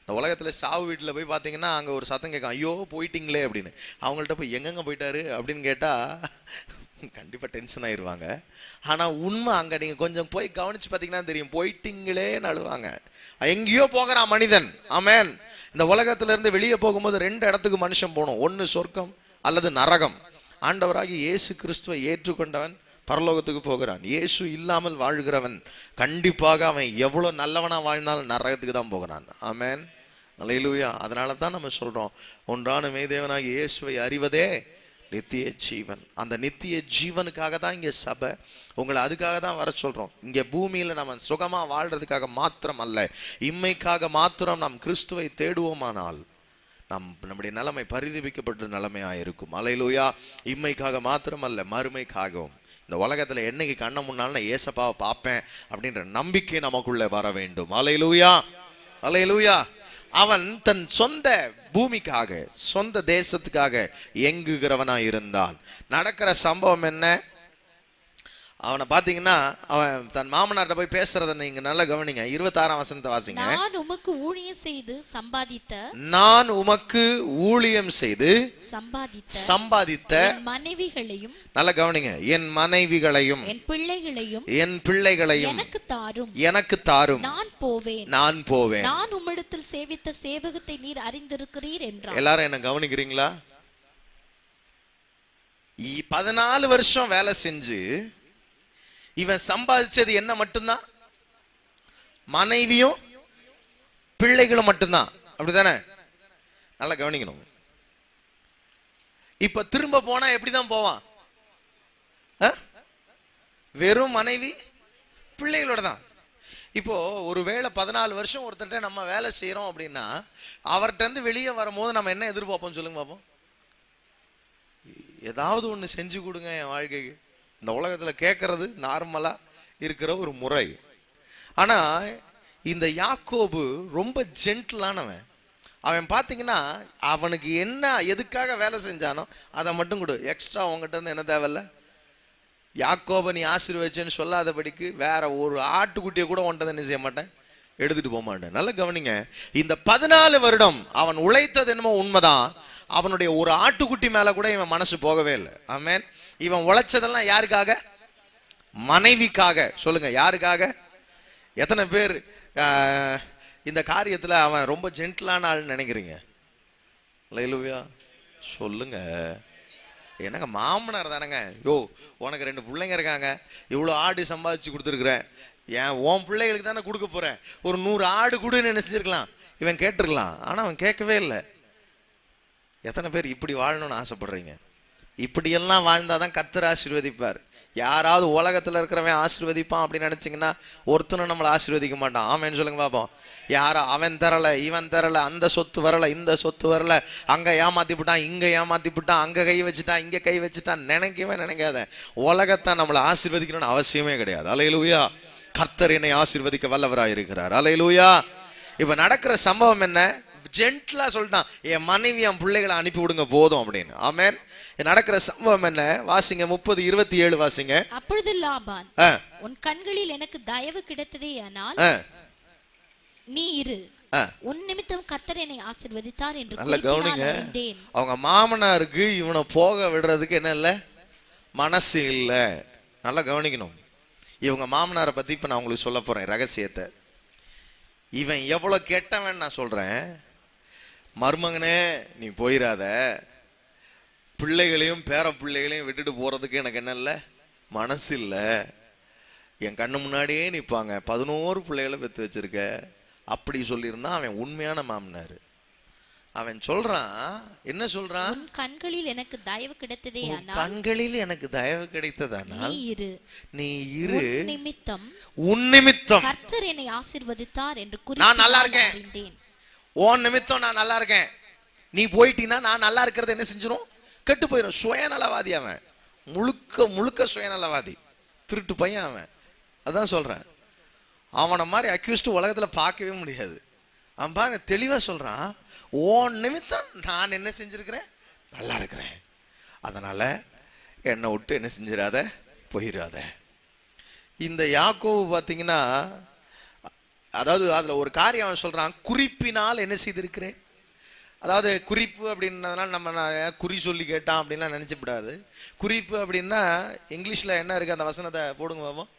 இந்த உலகத்துல சாவு வீட்டில் போய் பார்த்தீங்கன்னா அங்க ஒரு சத்தம் கேட்கும் ஐயோ போயிட்டீங்களே அப்படின்னு அவங்கள்ட்ட போய் எங்கெங்க போயிட்டாரு அப்படின்னு கேட்டா கண்டிப்பா டென்ஷன் ஆயிருவாங்க ஆனா உண்மை அங்க நீங்க கொஞ்சம் போய் கவனிச்சு பார்த்தீங்கன்னா தெரியும் போயிட்டீங்களே அழுவாங்க எங்கேயோ போகிறான் மனிதன் ஆமென் இந்த உலகத்துல இருந்து வெளியே போகும்போது ரெண்டு இடத்துக்கு மனுஷன் போகணும் ஒன்னு சொர்க்கம் அல்லது நரகம் ஆண்டவராகி இயேசு கிறிஸ்துவை ஏற்றுக்கொண்டவன் பரலோகத்துக்கு போகிறான் இயேசு இல்லாமல் வாழ்கிறவன் கண்டிப்பாக அவன் எவ்வளவு நல்லவனா வாழ்ந்தாலும் நரகத்துக்கு தான் போகிறான் ஆமென் அல்லேலூயா அதனால தான் நம்ம சொல்றோம் ஒன்றான மேதேவனாகி இயேசுவை அறிவதே நித்திய ஜீவன் அந்த நித்திய ஜீவனுக்காக தான் இங்க சபை உங்களை அதுக்காக தான் வர சொல்றோம் இங்க பூமியில நம்ம சுகமா வாழ்றதுக்காக மாத்திரம் அல்ல இம்மைக்காக மாத்திரம் நாம் கிறிஸ்துவை தேடுவோமானால் நம் நம்முடைய நிலைமை பரிதபிக்கப்பட்ட நிலைமையா இருக்கும் அலையிலூயா இம்மைக்காக மாத்திரம் அல்ல மறுமைக்காகவும் இந்த உலகத்துல என்னைக்கு கண்ண முன்னால நான் ஏசப்பாவை பார்ப்பேன் அப்படின்ற நம்பிக்கை நமக்குள்ள வர வேண்டும் அலையிலூயா அலையிலூயா அவன் தன் சொந்த பூமிக்காக சொந்த தேசத்துக்காக எங்குகிறவனா இருந்தான் நடக்கிற சம்பவம் என்ன அவனை பாத்தீங்கன்னா அவன் தன் மாமனார்ட்ட போய் பேசுறத நீங்க நல்லா கவனிங்க இருபத்தாறாம் வசனத்தை வாசிங்க நான் உமக்கு ஊழியம் செய்து சம்பாதித்த நான் உமக்கு ஊழியம் செய்து சம்பாதித்த சம்பாதித்த என் மனைவிகளையும் நல்ல கவனிங்க என் மனைவிகளையும் என் பிள்ளைகளையும் என் பிள்ளைகளையும் எனக்கு தாரும் எனக்கு தாரும் நான் போவேன் நான் போவேன் நான் உம்மிடத்தில் சேவித்த சேவகத்தை நீர் அறிந்திருக்கிறீர் என்றான் எல்லாரும் என்ன கவனிக்கிறீங்களா இ- பதினாலு வருஷம் வேலை செஞ்சு இவன் சம்பாதிச்சது என்ன மட்டும்தான் மனைவியும் பிள்ளைகளும் மட்டும்தான் அப்படிதானே நல்லா கவனிக்கணும் இப்ப திரும்ப போனா எப்படிதான் போவான் ஆ? வெறும் மனைவி பிள்ளைகளோட தான் இப்போ ஒரு வேளை பதினாலு வருஷம் ஒருத்தர்ட்ட நம்ம வேலை செய்றோம் அப்படின்னா அவர்கிட்ட இருந்து வெளியே வரும்போது நம்ம என்ன எதிர்பார்ப்போம் சொல்லுங்க பாப்போம் ஏதாவது ஒண்ணு செஞ்சு கொடுங்க என் வாழ்க்கைக்கு இந்த உலகத்துல கேட்கறது நார்மலா இருக்கிற ஒரு முறை ஆனா இந்த யாக்கோபு ரொம்ப ஜென்டிலானவன் அவன் பார்த்தீங்கன்னா அவனுக்கு என்ன எதுக்காக வேலை செஞ்சானோ அதை மட்டும் கொடு எக்ஸ்ட்ரா உங்ககிட்ட இருந்து என்ன தேவையில்ல யாக்கோபை நீ ஆசீர்வதிச்சேன்னு சொல்லாதபடிக்கு வேற ஒரு ஆட்டுக்குட்டியை கூட ஒன்றதை என்ன செய்ய மாட்டேன் எடுத்துட்டு போக மாட்டேன் நல்லா கவனிங்க இந்த பதினாலு வருடம் அவன் உழைத்தது என்னமோ உண்மைதான் அவனுடைய ஒரு ஆட்டுக்குட்டி மேல கூட இவன் மனசு போகவே இல்லை ஆமென் இவன் உழைச்சதெல்லாம் யாருக்காக மனைவிக்காக சொல்லுங்க யாருக்காக எத்தனை பேர் ஆஹ், இந்த காரியத்துல அவன் ரொம்ப ஜென்டிலான ஆள்னு நினைக்கிறீங்க லைலுவியா சொல்லுங்க என்னங்க மாமனார் தானேங்க யோ உனக்கு ரெண்டு பிள்ளைங்க இருக்காங்க இவ்வளோ ஆடு சம்பாதிச்சு கொடுத்துருக்குறேன் ஏன் உன் பிள்ளைகளுக்கு தானே கொடுக்க போறேன் ஒரு நூறு ஆடு கொடுன்னு நினைச்சிருக்கலாம் இவன் கேட்டிருக்கலாம் ஆனா அவன் கேட்கவே இல்லை எத்தனை பேர் இப்படி வாழணும்னு ஆசைப்படுறீங்க இப்படியெல்லாம் வாழ்ந்தாதான் கர்த்தர் ஆசீர்வதிப்பார் யாராவது உலகத்துல இருக்கிறவன் ஆசீர்வதிப்பான் அப்படின்னு நினைச்சீங்கன்னா ஒருத்தனும் நம்மளை ஆசீர்வதிக்க மாட்டான் ஆமேன்னு சொல்லுங்க பாப்போம் யாரோ அவன் தரல இவன் தரல அந்த சொத்து வரல இந்த சொத்து வரல அங்க ஏமாத்தி விட்டான் இங்க ஏமாத்தி விட்டான் அங்க கை வச்சுட்டான் இங்க கை வச்சுட்டான் நினைக்கவே நினைக்காத உலகத்தை நம்மளை ஆசீர்வதிக்கணும்னு அவசியமே கிடையாது அலையிலூயா கர்த்தர் என்னை ஆசீர்வதிக்க வல்லவராய் இருக்கிறார் அலையிலூயா இப்ப நடக்கிற சம்பவம் என்ன ஜென்ட்லா சொல்லிட்டான் என் மனைவி என் பிள்ளைகளை அனுப்பி விடுங்க போதும் அப்படின்னு ஆமென் நடக்கிற சம்பவம் என்ன வாசிங்க முப்பது இருபத்தி ஏழு வாசிங்க அப்பொழுது லாபான் ஆ, உன் கண்களில் எனக்கு தயவு கிடைத்ததே ஆனால் ஆ, நீ இரு ஆ. உன் நிமித்தம் கர்த்தர் என்னை ஆசீர்வதித்தார் என்று நல்ல குறிப்பினால் கவனிங்க அறிந்தேன் அவங்க மாமனாருக்கு இவனை போக விடுறதுக்கு என்ன இல்லை மனசு இல்லை நல்லா கவனிக்கணும் இவங்க மாமனாரை பத்தி இப்ப நான் உங்களுக்கு சொல்ல போறேன் ரகசியத்தை இவன் எவ்வளவு கெட்டவன் நான் சொல்றேன் மருமகனே நீ போயிடாத பிள்ளைகளையும் பேர பிள்ளைகளையும் விட்டுட்டு போறதுக்கு எனக்கு என்ன இல்லை மனசு இல்லை என் கண்ணு முன்னாடியே நிற்பாங்க பதினோரு பிள்ளைகளை பெற்று வச்சிருக்க அப்படி சொல்லியிருந்தா அவன் உண்மையான மாமனார் அவன் சொல்றான் என்ன சொல்றான் உன் கண்களில் எனக்கு தயவு கிடைத்ததே உன் ஆனால் கண்களில் எனக்கு தயவு கிடைத்ததானால் நீ இரு நீ இரு உன் நிமித்தம் உன் நிமித்தம் கர்த்தர் என்னை ஆசீர்வதித்தார் என்று நான் நல்லா குறிப்பினால் இருக்கேன். அறிந்தேன் உன் நிமித்தம் நான் நல்லா இருக்கேன் நீ போயிட்டீன்னா நான் நல்லா இருக்கிறது என்ன செஞ்சிரும் கெட்டு போயிடும் சுயநலவாதி அவன் முழுக்க முழுக்க சுயநலவாதி திருட்டு பையன் அவன் அதான் சொல்றேன் அவனை மாதிரி அக்யூஸ்டு உலகத்துல பார்க்கவே முடியாது அவன் பாருங்க தெளிவா சொல்றான் உன் நிமித்தம் நான் என்ன செஞ்சிருக்கிறேன் நல்லா இருக்கிறேன் அதனால என்னை விட்டு என்ன செஞ்சிடாத போயிடாத இந்த யாக்கோவு பார்த்தீங்கன்னா அதாவது அதுல ஒரு காரியம் அவன் சொல்றான் குறிப்பினால் என்ன செய்திருக்கிறேன் அதாவது குறிப்பு அப்படின்றதுனால நம்ம நான் குறி சொல்லி கேட்டான் அப்படின்லாம் நினைச்சக்கூடாது குறிப்பு அப்படின்னா இங்கிலீஷ்ல என்ன இருக்கு அந்த வசனத்தை போடுங்க பாப்போம்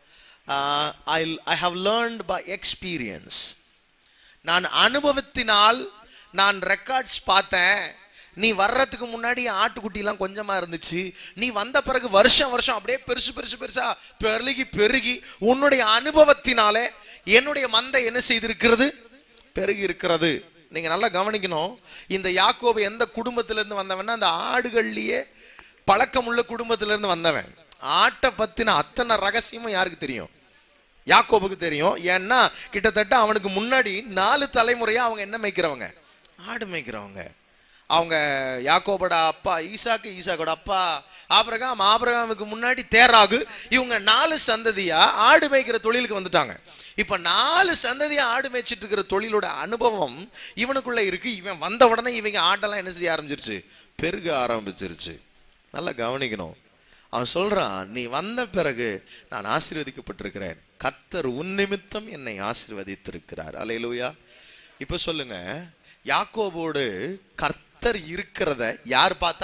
I I have learned by experience நான் அனுபவத்தினால் நான் ரெக்கார்ட்ஸ் பார்த்தேன் நீ வர்றதுக்கு முன்னாடி ஆட்டுக்குட்டிலாம் கொஞ்சமா இருந்துச்சு நீ வந்த பிறகு வருஷம் வருஷம் அப்படியே பெருசு பெருசு பெருசா பெருகி பெருகி உன்னுடைய அனுபவத்தினாலே என்னுடைய மந்தை என்ன செய்திருக்கிறது பெருகி இருக்கிறது நீங்க நல்லா கவனிக்கணும் இந்த யாக்கோபு எந்த குடும்பத்துல இருந்து வந்தவன்னா அந்த ஆடுகள்லயே பழக்கமுள்ள குடும்பத்துல இருந்து வந்தவன் ஆட்டை பத்தின அத்தனை ரகசியமும் யாருக்கு தெரியும் யாக்கோபுக்கு தெரியும் ஏன்னா கிட்டத்தட்ட அவனுக்கு முன்னாடி நாலு தலைமுறையா அவங்க என்ன மேய்க்கிறவங்க ஆடு மேய்க்கிறவங்க அவங்க யாக்கோபோட அப்பா ஈசாக்கு ஈசாக்கோட அப்பா ஆபிரகாம் ஆபிரகாமுக்கு முன்னாடி தேராகு இவங்க நாலு சந்ததியா ஆடு மேய்க்கிற தொழிலுக்கு வந்துட்டாங்க இப்ப நாலு சந்ததியா ஆடு மேய்ச்சிட்டு இருக்கிற தொழிலோட அனுபவம் இவனுக்குள்ள இருக்கு இவன் வந்த உடனே இவங்க ஆட்டெல்லாம் என்ன செய்ய ஆரம்பிச்சிருச்சு பெருக ஆரம்பிச்சிருச்சு நல்லா கவனிக்கணும் அவன் சொல்றான் நீ வந்த பிறகு நான் ஆசீர்வதிக்கப்பட்டிருக்கிறேன் கர்த்தர் உன் நிமித்தம் என்னை ஆசீர்வதித்திருக்கிறார் அலையலூயா இப்ப சொல்லுங்க யாக்கோபோடு கர்த்தர் இருக்கிறத யார் பார்த்தா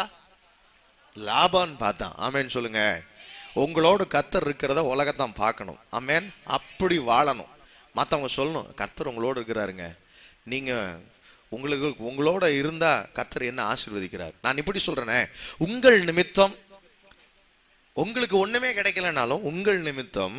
லாபான் பார்த்தான் ஆமேன் சொல்லுங்க உங்களோட கர்த்தர் இருக்கிறத உலகத்தான் பார்க்கணும் ஆமேன் அப்படி வாழணும் மற்றவங்க சொல்லணும் கர்த்தர் உங்களோட இருக்கிறாருங்க நீங்க உங்களுக்கு உங்களோட இருந்தா கர்த்தர் என்ன ஆசீர்வதிக்கிறார் நான் இப்படி சொல்றேனே உங்கள் நிமித்தம் உங்களுக்கு ஒண்ணுமே கிடைக்கலனாலும் உங்கள் நிமித்தம்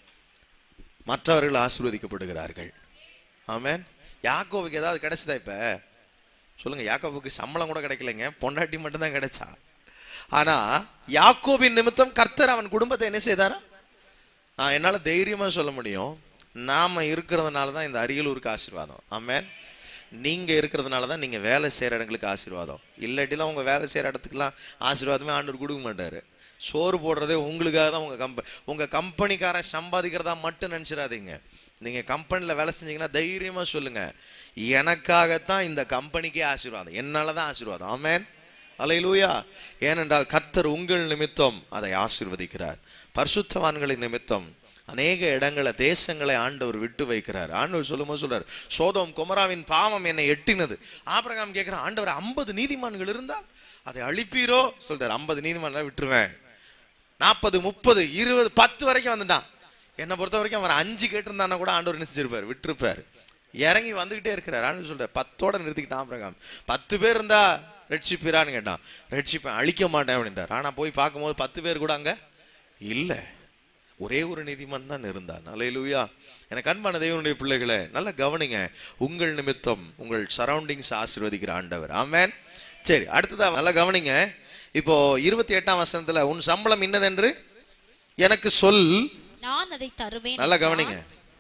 மற்றவர்கள் ஆசீர்வதிக்கப்படுகிறார்கள் ஆமென் யாக்கோவுக்கு ஏதாவது கிடைச்சதா இப்ப சொல்லுங்க யாக்கோவுக்கு சம்பளம் கூட கிடைக்கலைங்க பொண்டாட்டி மட்டும்தான் கிடைச்சா ஆனா யாக்கோபின் நிமித்தம் கர்த்தர் அவன் குடும்பத்தை என்ன செய்தாரா நான் என்னால தைரியமா சொல்ல முடியும் நாம இருக்கிறதுனால தான் இந்த அரியலூருக்கு ஆசீர்வாதம் ஆமென் நீங்க இருக்கிறதுனால தான் நீங்க வேலை செய்யற இடங்களுக்கு ஆசீர்வாதம் இல்லாட்டிலாம் உங்க வேலை செய்யற இடத்துக்குலாம் ஆசீர்வாதமே ஆண்டவர் கொடுக்க மாட்டாரு சோறு போடுறதே உங்களுக்காக தான் உங்க கம்ப உங்க கம்பெனிக்காரன் சம்பாதிக்கிறதா மட்டும் நினைச்சிடாதீங்க நீங்க கம்பெனில வேலை செஞ்சீங்கன்னா தைரியமா சொல்லுங்க எனக்காகத்தான் இந்த கம்பெனிக்கே ஆசீர்வாதம் என்னால தான் ஆசீர்வாதம் ஆமென் அலையிலூயா ஏனென்றால் கர்த்தர் உங்கள் நிமித்தம் அதை ஆசீர்வதிக்கிறார் பரிசுத்தவான்களின் நிமித்தம் அநேக இடங்களை தேசங்களை ஆண்டவர் விட்டு வைக்கிறார் ஆண்டவர் சொல்லும்போது சொல்றார் சோதோம் குமராவின் பாவம் என்னை எட்டினது ஆபிரகாம் கேட்கிறான் ஆண்டவர் ஐம்பது நீதிமான்கள் இருந்தால் அதை அழிப்பீரோ சொல்றாரு ஐம்பது நீதிமான்களை விட்டுருவேன் நாற்பது முப்பது இருபது பத்து வரைக்கும் வந்துட்டான் என்னை பொறுத்த வரைக்கும் அவர் அஞ்சு கேட்டிருந்தானா கூட ஆண்டவர் என்ன செஞ்சிருப்பார் விட்டுருப்பார் இறங்கி வந்துகிட்டே இருக்கிறார் ஆண்டு சொல்றார் பத்தோட நிறுத்திக்கிட்டான் ஆபிரகாம் பத்து பேர் இருந்தா ரட்சிப்பீரான்னு கேட்டான் ரட்சிப்பேன் அழிக்க மாட்டேன் அப்படின்றார் ஆனா போய் பார்க்கும்போது பத்து பேர் கூட அங்க இல்ல ஒரே ஒரு நீதிமான் தான் இருந்தான் அலையிலுயா எனக்கு அன்பான தேவனுடைய பிள்ளைகளை நல்லா கவனிங்க உங்கள் நிமித்தம் உங்கள் சரௌண்டிங்ஸ் ஆசீர்வதிக்கிற ஆண்டவர் ஆமென் சரி அடுத்ததா நல்லா கவனிங்க இப்போ இருபத்தி எட்டாம் வசனத்துல உன் சம்பளம் இன்னதென்று எனக்கு சொல் நான் அதை தருவேன் நல்லா கவனிங்க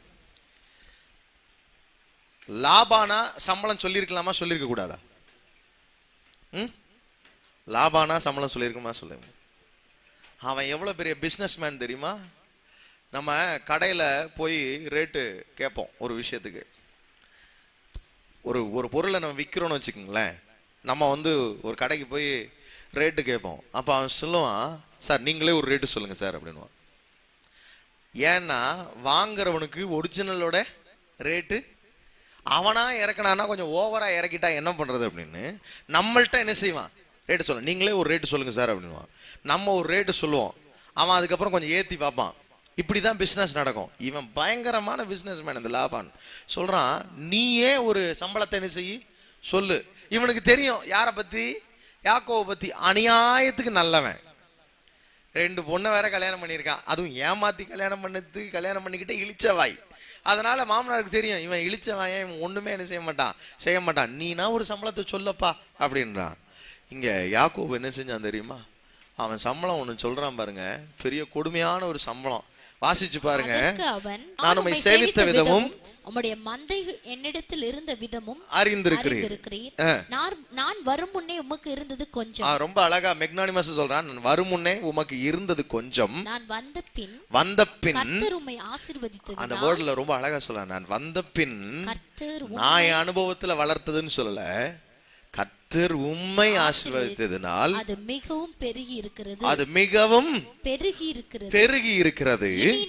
லாபானா சம்பளம் சொல்லியிருக்கலாமா சொல்லியிருக்க கூடாதா ம் லாபானா சம்பளம் சொல்லியிருக்குமா சொல்லுங்க அவன் எவ்வளவு பெரிய பிசினஸ் மேன் தெரியுமா நம்ம கடையில போய் ரேட்டு கேட்போம் ஒரு விஷயத்துக்கு ஒரு ஒரு பொருளை நம்ம விற்கிறோம்னு வச்சுக்கோங்களேன் நம்ம வந்து ஒரு கடைக்கு போய் ரேட்டு கேட்போம் அப்போ அவன் சொல்லுவான் சார் நீங்களே ஒரு ரேட்டு சொல்லுங்க சார் அப்படின்னுவான் ஏன்னா வாங்குறவனுக்கு ஒரிஜினலோட ரேட்டு அவனா இறக்குனானா கொஞ்சம் ஓவரா இறக்கிட்டா என்ன பண்றது அப்படின்னு நம்மள்ட்ட என்ன செய்வான் ரேட்டு சொல்ல நீங்களே ஒரு ரேட்டு சொல்லுங்க சார் அப்படின்னுவான் நம்ம ஒரு ரேட்டு சொல்லுவோம் அவன் அதுக்கப்புறம் கொஞ்சம் ஏத்தி பார்ப்பான் இப்படிதான் பிசினஸ் நடக்கும் இவன் பயங்கரமான பிசினஸ் மேன் இந்த லாபான் சொல்றான் நீயே ஒரு சம்பளத்தை என்ன செய்யி சொல்லு இவனுக்கு தெரியும் யாரை பத்தி யாக்கோவை பத்தி அநியாயத்துக்கு நல்லவன் ரெண்டு பொண்ணை வேற கல்யாணம் பண்ணியிருக்கான் அதுவும் ஏமாத்தி கல்யாணம் பண்ணதுக்கு கல்யாணம் பண்ணிக்கிட்டே இழிச்சவாய் அதனால மாமனாருக்கு தெரியும் இவன் இழிச்சவாயன் இவன் ஒண்ணுமே என்ன செய்ய மாட்டான் செய்ய மாட்டான் நீனா ஒரு சம்பளத்தை சொல்லப்பா அப்படின்றான் இங்க யாக்கோபு என்ன செஞ்சான் தெரியுமா அவன் சம்பளம் ஒண்ணு சொல்றான் பாருங்க பெரிய கொடுமையான ஒரு சம்பளம் வாசிச்சு பாருங்க அதற்கு அவன் நான் உம்மை சேவித்த விதமும் உம்முடைய மந்தை என்னிடத்தில் இருந்த விதமும் அறிந்திருக்கிறீர் அறிந்திருக்கிறீர் ஆ. நான் நான் வரும் முன்னே உமக்கு இருந்தது ஆ, கொஞ்சம் ரொம்ப அழகா மெக்னானிமஸ் சொல்றான் நான் வரும் முன்னே உமக்கு இருந்தது கொஞ்சம் நான் வந்த பின் வந்த பின் கர்த்தர் உம்மை ஆசீர்வதித்தது அந்த வேர்ட்ல ரொம்ப அழகா சொல்றான் நான் வந்த பின் கர்த்தர் உம்- நான் என் அனுபவத்துல வளர்த்ததுன்னு சொல்லல கர்த்தர் உம்மை ஆசீர்வதித்ததினால் அது மிகவும் பெருகி இருக்கிறது அது மிகவும் பெருகி இருக்கிறது பெருகி இருக்கிறது இனி நான்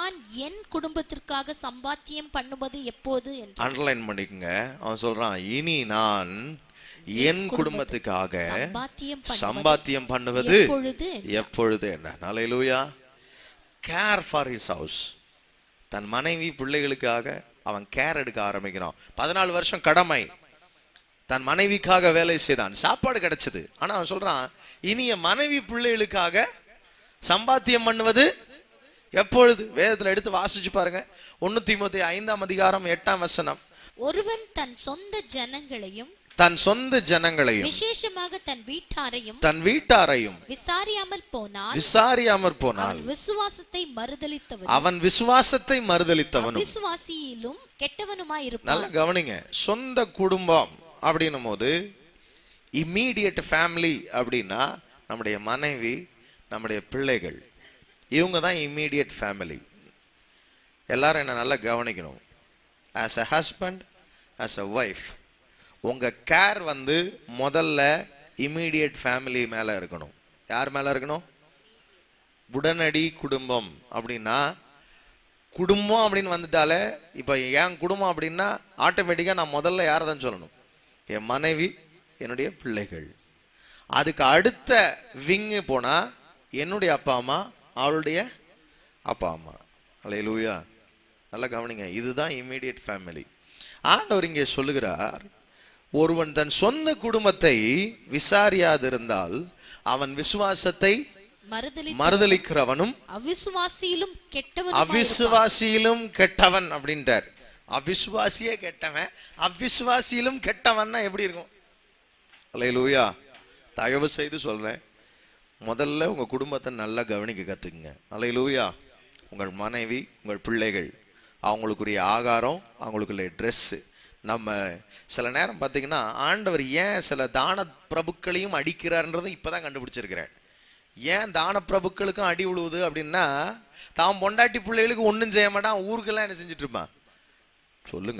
நான் என் குடும்பத்திற்காக சம்பாத்தியம் பண்ணுவது எப்போது என்று அண்டர்லைன் பண்ணிக்கங்க அவன் சொல்றான் இனி நான் என் குடும்பத்துக்காக சம்பாத்தியம் பண்ணுவது சம்பாத்தியம் பண்ணுவது எப்பொழுது எப்பொழுது என்ன ஹalleluya கேர் ஃபார் his ஹவுஸ் தன் மனைவி பிள்ளைகளுக்காக அவன் கேர் எடுக்க ஆரம்பிக்கிறான் பதினாலு வருஷம் கடமை தன் மனைவிக்காக வேலை செய்தான் சாப்பாடு கிடைச்சது ஆனா அவன் சொல்றான் இனி என் மனைவி பிள்ளைகளுக்காக சம்பாத்தியம் பண்ணுவது எப்பொழுது வேதத்துல எடுத்து வாசிச்சு பாருங்க ஒண்ணு தீமோத்தி ஐந்தாம் அதிகாரம் எட்டாம் வசனம் ஒருவன் தன் சொந்த ஜனங்களையும் தன் சொந்த ஜனங்களையும் விசேஷமாக தன் வீட்டாரையும் தன் வீட்டாரையும் விசாரியாமல் போனால் விசாரியாமற் போனால் அவன் விசுவாசத்தை மறுதலித்தவன் அவன் விசுவாசத்தை மறுதலித்தவனும் விசுவாசியிலும் கெட்டவனுமாய் இருப்பான் நல்லா கவனிங்க சொந்த குடும்பம் அப்படின்னும் போது இம்மீடியட் ஃபேமிலி அப்படின்னா நம்முடைய மனைவி நம்முடைய பிள்ளைகள் இவங்க தான் இம்மீடியட் ஃபேமிலி எல்லாரும் என்ன நல்லா கவனிக்கணும் as a husband as a wife உங்க கேர் வந்து முதல்ல இம்மீடியட் ஃபேமிலி மேல இருக்கணும் யார் மேல இருக்கணும் உடனடி குடும்பம் அப்படின்னா குடும்பம் அப்படின்னு வந்துட்டாலே இப்போ என் குடும்பம் அப்படின்னா ஆட்டோமேட்டிக்காக நான் முதல்ல யாரை தான் சொல்லணும் என் மனைவி என்னுடைய பிள்ளைகள் அதுக்கு அடுத்த விங்கு போனால் என்னுடைய அப்பா அம்மா அவளுடைய அப்பா அம்மா அல்ல லூயா நல்லா கவனிங்க இதுதான் இம்மீடியட் ஃபேமிலி ஆண்டவர் இங்கே சொல்லுகிறார் ஒருவன் தன் சொந்த குடும்பத்தை விசாரியாதிருந்தால் அவன் விசுவாசத்தை மறுதலி மறுதலிக்கிறவனும் அவிசுவாசியிலும் கெட்டவன் அவிசுவாசியிலும் கெட்டவன் அப்படின்ட்டார் அவிசுவாசியே கெட்டவன் அவிசுவாசியிலும் கெட்டவன்னா எப்படி இருக்கும் அல்லேலூயா தயவு செய்து சொல்றேன் முதல்ல உங்க குடும்பத்தை நல்லா கவனிக்க கத்துக்குங்க அல்லேலூயா உங்கள் மனைவி உங்கள் பிள்ளைகள் அவங்களுக்குரிய ஆகாரம் அவங்களுக்குரிய ட்ரெஸ்ஸு நம்ம சில நேரம் பார்த்தீங்கன்னா ஆண்டவர் ஏன் சில தான பிரபுக்களையும் அடிக்கிறார்ன்றதை இப்பதான் கண்டுபிடிச்சிருக்கிறேன் ஏன் தான பிரபுக்களுக்கும் அடி விழுவுது அப்படின்னா தான் பொண்டாட்டி பிள்ளைகளுக்கு ஒன்றும் செய்ய மாட்டான் ஊருக்கெல்லாம் என்ன செஞ்சுட்டு இருப்பான் சொல்லுங்க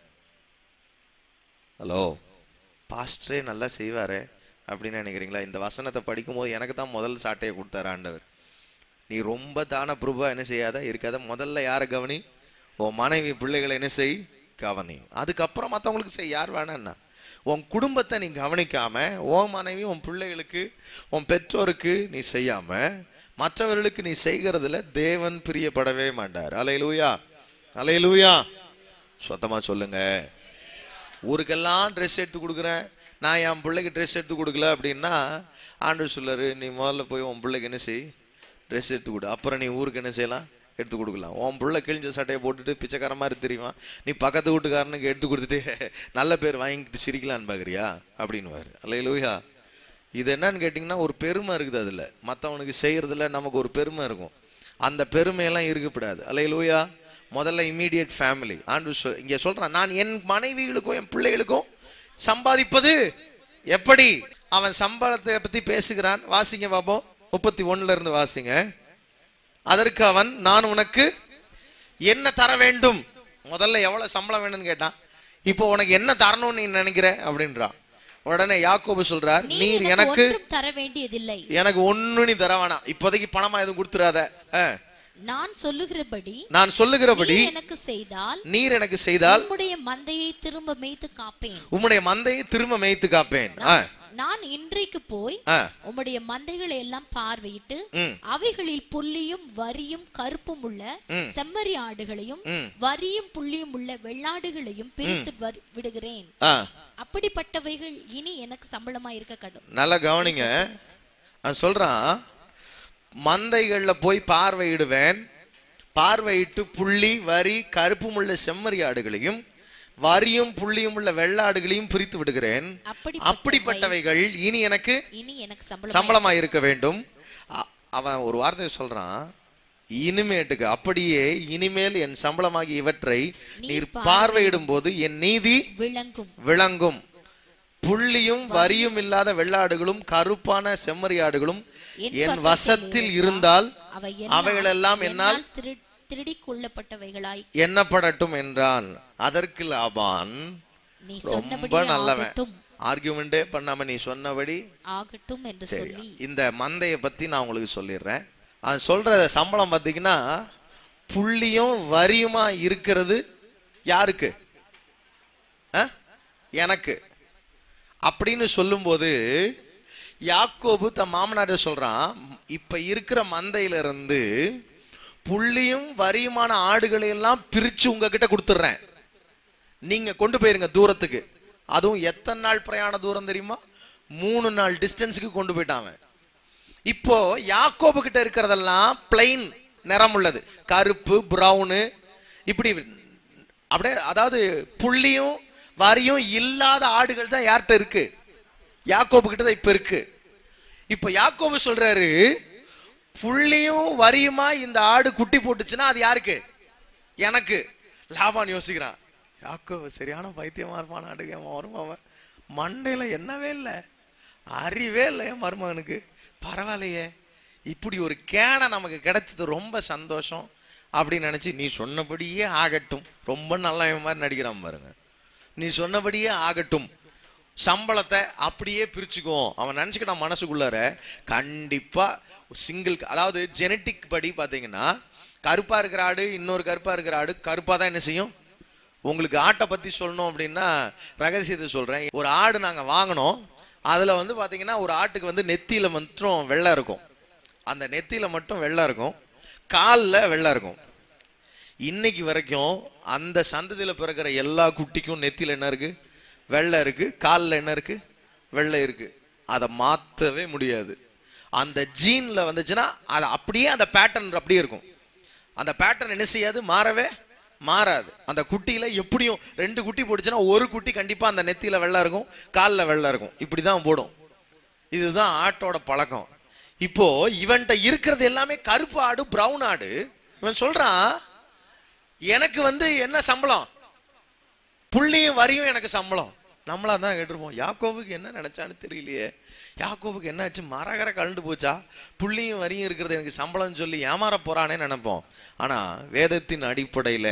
ஹலோ பாஸ்டரே நல்லா செய்வாரே அப்படின்னு நினைக்கிறீங்களா இந்த வசனத்தை படிக்கும்போது எனக்கு தான் முதல் சாட்டையை கொடுத்தாரு ஆண்டவர் நீ ரொம்ப தான பிரபுவா என்ன செய்யாத இருக்காத முதல்ல யாரை கவனி உன் மனைவி பிள்ளைகளை என்ன செய் கவனி அதுக்கப்புறம் மற்றவங்களுக்கு செய் யார் வேணான்னா உன் குடும்பத்தை நீ கவனிக்காம உன் மனைவி உன் பிள்ளைகளுக்கு உன் பெற்றோருக்கு நீ செய்யாம மற்றவர்களுக்கு நீ செய்கிறதுல தேவன் பிரியப்படவே மாட்டார் அலையலூயா அலையலூயா சொத்தமா சொல்லுங்க ஊருக்கெல்லாம் ட்ரெஸ் எடுத்து கொடுக்குறேன் நான் என் பிள்ளைக்கு ட்ரெஸ் எடுத்து கொடுக்கல அப்படின்னா ஆண்டவர் சொல்லாரு நீ முதல்ல போய் உன் பிள்ளைக்கு என்ன செய் ட்ரெஸ் எடுத்து கொடு அப்புறம் நீ ஊருக்கு என்ன செய்யலாம் எடுத்து கொடுக்கலாம் உன் புள்ள கிழிஞ்ச சட்டையை போட்டுட்டு பிச்சைக்கார மாதிரி தெரியுமா நீ பக்கத்து வீட்டுக்காரனுக்கு எடுத்து கொடுத்துட்டு நல்ல பேர் வாங்கிட்டு சிரிக்கலான்னு பார்க்குறியா அப்படின்னுவாரு அல்ல லூயா இது என்னன்னு கேட்டிங்கன்னா ஒரு பெருமை இருக்குது அதில் மற்றவனுக்கு செய்கிறதுல நமக்கு ஒரு பெருமை இருக்கும் அந்த பெருமையெல்லாம் இருக்கப்படாது அல்ல லூயா முதல்ல இம்மீடியட் ஃபேமிலி ஆண்டு சொல் இங்கே சொல்கிறான் நான் என் மனைவிகளுக்கும் என் பிள்ளைகளுக்கும் சம்பாதிப்பது எப்படி அவன் சம்பளத்தை பற்றி பேசுகிறான் வாசிங்க பாப்போம் முப்பத்தி ஒண்ணுல இருந்து வாசிங்க அதற்கு அவன் நான் உனக்கு என்ன தர வேண்டும் முதல்ல எவ்வளவு சம்பளம் வேணும்னு கேட்டான் இப்போ உனக்கு என்ன தரணும்னு நீ நினைக்கிற அப்படின்றான் உடனே யாக்கோபு சொல்றார் நீ நீர் எனக்கு எனக்கு ஒன்றும் தர வேண்டியதில்லை எனக்கு ஒண்ணு நீ தர வேணாம் இப்போதைக்கு பணமா எதுவும் கொடுத்துறாத அஹ், நான் சொல்லுகிறபடி நான் சொல்லுகிறபடி நீ எனக்கு செய்தால் செய்தால் நீர் எனக்கு செய்தால் உம்முடைய மந்தையை திரும்ப மேய்த்து காப்பேன் உம்முடைய மந்தையை திரும்ப மேய்த்து காப்பேன் அஹ், நான் இன்றைக்கு போய் அஹ், உம்முடைய மந்தைகளை எல்லாம் பார்வையிட்டு ம். அவைகளில் புள்ளியும் வரியும் கருப்பும் உள்ள ம். செம்மறி ஆடுகளையும் ம். வரியும் புள்ளியும் உள்ள வெள்ளாடுகளையும் பிரித்து வர்- விடுகிறேன் அஹ். அப்படிப்பட்டவைகள் இனி எனக்கு சம்பளமா இருக்க கடும் நல்லா கவனிங்க அவன் சொல்றான் மந்தைகள்ல போய் பார்வையிடுவேன் பார்வையிட்டு புள்ளி வரி கருப்புமுள்ள செம்மறி ஆடுகளையும் வரியும் புள்ளியும் உள்ள வெள்ளாடுகளையும் பிரித்து விடுகிறேன் அப்படி அப்படிப்பட்டவைகள் இனி எனக்கு இனி எனக்கு சம்பளம் சம்பளமா இருக்க வேண்டும் அ- அவன் ஒரு வார்த்தை சொல்றான் இனிமேட்டுக்கு அப்படியே இனிமேல் என் சம்பளமாகி இவற்றை நீர் பார்வையிடும் போது என் நீதி விளங்கும் விளங்கும் புள்ளியும் வரியும் இல்லாத வெள்ளாடுகளும் கருப்பான செம்மறியாடுகளும் என் வசத்தில் இருந்தால் அவை அவைகளெல்லாம் என்னால் திரு- திருடிக் கொள்ளப்பட்டவைகளாய் எண்ணப்படட்டும் என்றான் அதற்கு லாபான் நீ ரொம்ப சொன்னபடி நல்லவன் ஆகட்டும் ஆர்கியூமெண்டே பண்ணாம நீ சொன்னபடி ஆகட்டும் என்று சொல்லி இந்த மந்தையை பத்தி நான் உங்களுக்கு சொல்லிடுறேன் அவன் சொல்ற சம்பளம் பார்த்தீங்கன்னா புள்ளியும் வரியுமா இருக்கிறது யாருக்கு ஆ? எனக்கு அப்படின்னு சொல்லும்போது யாக்கோபு தன் மாமனார்ட்ட சொல்றான் இப்ப இருக்கிற மந்தையில இருந்து புள்ளியும் வரியுமான ஆடுகளை எல்லாம் பிரிச்சு உங்ககிட்ட கொடுத்துட்றேன் நீங்க கொண்டு போயிருங்க தூரத்துக்கு அதுவும் எத்தனை நாள் பிரயாண தூரம் தெரியுமா மூணு நாள் டிஸ்டன்ஸுக்கு கொண்டு போயிட்டான் அவன். இப்போ யாக்கோபு கிட்ட இருக்கிறதெல்லாம் பிளைன் நிறம் உள்ளது கருப்பு பிரவுனு இப்படி அப்படியே அதாவது புள்ளியும் வரியும் இல்லாத ஆடுகள் தான் யார்கிட்ட இருக்கு யாக்கோபு கிட்ட தான் இப்ப இருக்கு இப்ப யாக்கோபு சொல்றாரு புள்ளியும் வரியுமா இந்த ஆடு குட்டி போட்டுச்சுன்னா அது யாருக்கு எனக்கு லாபான் யோசிக்கிறான் யாக்கோபு சரியான பைத்தியமா இருப்பான் ஆடுக மருமகன் மண்டையில என்னவே இல்லை அறிவே இல்லை என் மருமகனுக்கு பரவாயில்லையே இப்படி ஒரு கேனை நமக்கு கிடைச்சது ரொம்ப சந்தோஷம் அப்படின்னு நினைச்சு நீ சொன்னபடியே ஆகட்டும் ரொம்ப நல்ல மாதிரி நடிக்கிறான் பாருங்க நீ சொன்னபடியே ஆகட்டும் சம்பளத்தை அப்படியே பிரிச்சுக்குவோம் அவன் நினச்சிக்கிட்டான் மனசுக்குள்ளார கண்டிப்பா சிங்கிள் அதாவது ஜெனட்டிக் படி பார்த்தீங்கன்னா கருப்பா இருக்கிற ஆடு இன்னொரு கருப்பா இருக்கிற ஆடு கருப்பா தான் என்ன செய்யும் உங்களுக்கு ஆட்டை பத்தி சொல்லணும் அப்படின்னா ரகசியத்தை சொல்றேன் ஒரு ஆடு நாங்க வாங்கினோம் அதுல வந்து பாத்தீங்கன்னா ஒரு ஆட்டுக்கு வந்து நெத்தியில மட்டும் வெள்ளை இருக்கும் அந்த நெத்தியில மட்டும் வெள்ளை இருக்கும் காலில் வெள்ளை இருக்கும் இன்னைக்கு வரைக்கும் அந்த சந்ததியில பிறக்கிற எல்லா குட்டிக்கும் நெத்தியில என்ன இருக்கு வெள்ளை இருக்கு காலில் என்ன இருக்கு வெள்ளை இருக்கு அதை மாற்றவே முடியாது அந்த ஜீன்ல வந்துச்சுன்னா அது அப்படியே அந்த பேட்டர்ன் அப்படியே இருக்கும் அந்த பேட்டர்ன் என்ன செய்யாது மாறவே மாறாது அந்த குட்டியில எப்படியும் ரெண்டு குட்டி போட்டுச்சுன்னா ஒரு குட்டி கண்டிப்பா அந்த நெத்தியில வெள்ளை இருக்கும் காலில் வெள்ளை இருக்கும் இப்படிதான் போடும் இதுதான் ஆட்டோட பழக்கம் இப்போ இவன்கிட்ட இருக்கிறது எல்லாமே கருப்பு ஆடு பிரவுன் ஆடு இவன் சொல்றான் எனக்கு வந்து என்ன சம்பளம் புள்ளியும் வரியும் எனக்கு சம்பளம் நம்மளா தான் கேட்டிருப்போம் யாக்கோவுக்கு என்ன நினைச்சான்னு தெரியலையே யாக்கோவுக்கு என்னாச்சு மரகர கலண்டு போச்சா புள்ளியும் வரியும் இருக்கிறது எனக்கு சம்பளம்னு சொல்லி ஏமாற போறானே நினைப்போம் ஆனா வேதத்தின் அடிப்படையில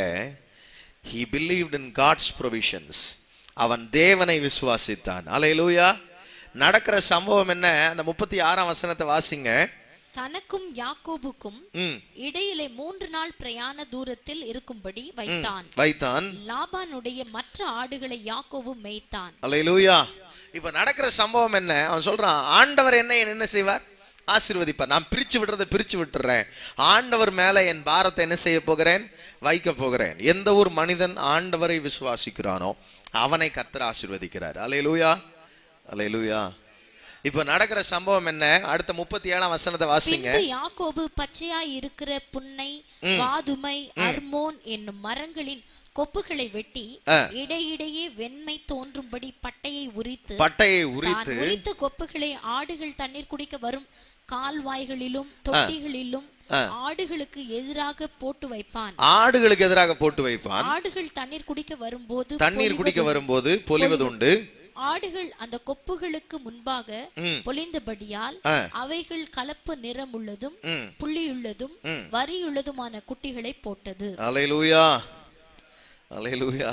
he believed in god's provisions அவன் தேவனை விசுவாசித்தான் அலையலூயா நடக்கிற சம்பவம் என்ன அந்த முப்பத்தி ஆறாம் வசனத்தை வாசிங்க தனக்கும் யாக்கோபுக்கும் ம் இடையிலே மூன்று நாள் பிரயாண தூரத்தில் இருக்கும்படி வைத்தான் வைத்தான் லாபானுடைய மற்ற ஆடுகளை யாக்கோபு மேய்த்தான் அல்லேலூயா இப்ப நடக்கிற சம்பவம் என்ன அவன் சொல்றான் ஆண்டவர் என்ன என்ன செய்வார் ஆசீர்வதிப்பார் நான் பிரிச்சு விடுறதை பிரிச்சு விட்டுறேன் ஆண்டவர் மேல என் பாரத்தை என்ன செய்ய போகிறேன் வைக்க போகிறேன் எந்த ஒரு மனிதன் ஆண்டவரை விசுவாசிக்கிறானோ அவனை கர்த்தர் ஆசீர்வதிக்கிறார் அல்லேலூயா அல்லேலூயா இப்ப நடக்கிற சம்பவம் என்ன அடுத்த முப்பத்தி ஏழாம் வசனத்தை வாசிங்க பின்பு யாக்கோபு பச்சையாய் இருக்கிற புன்னை வாதுமை அர்மோன் என்னும் மரங்களின் கொப்புகளை வெட்டி ஆ. இடையிடையே வெண்மை தோன்றும்படி பட்டையை உரித்து பட்டையை தான் உரித்து உரித்த கொப்புகளை ஆடுகள் தண்ணீர் குடிக்க வரும் கால்வாய்களிலும் தொட்டிகளிலும் ஆடுகளுக்கு எதிராக போட்டு வைப்பான் ஆடுகளுக்கு எதிராக போட்டு வைப்பான் ஆடுகள் தண்ணீர் குடிக்க வரும்போது தண்ணீர் குடிக்க வரும்போது பொலிவதுண்டு ஆடுகள் அந்த கொப்புகளுக்கு முன்பாக ம். பொலிந்தபடியால் ஆ. அவைகள் கலப்பு நிறமுள்ளதும் ம். புள்ளியுள்ளதும் வரியுள்ளதுமான குட்டிகளை போட்டது அலையலூயா அலையலூயா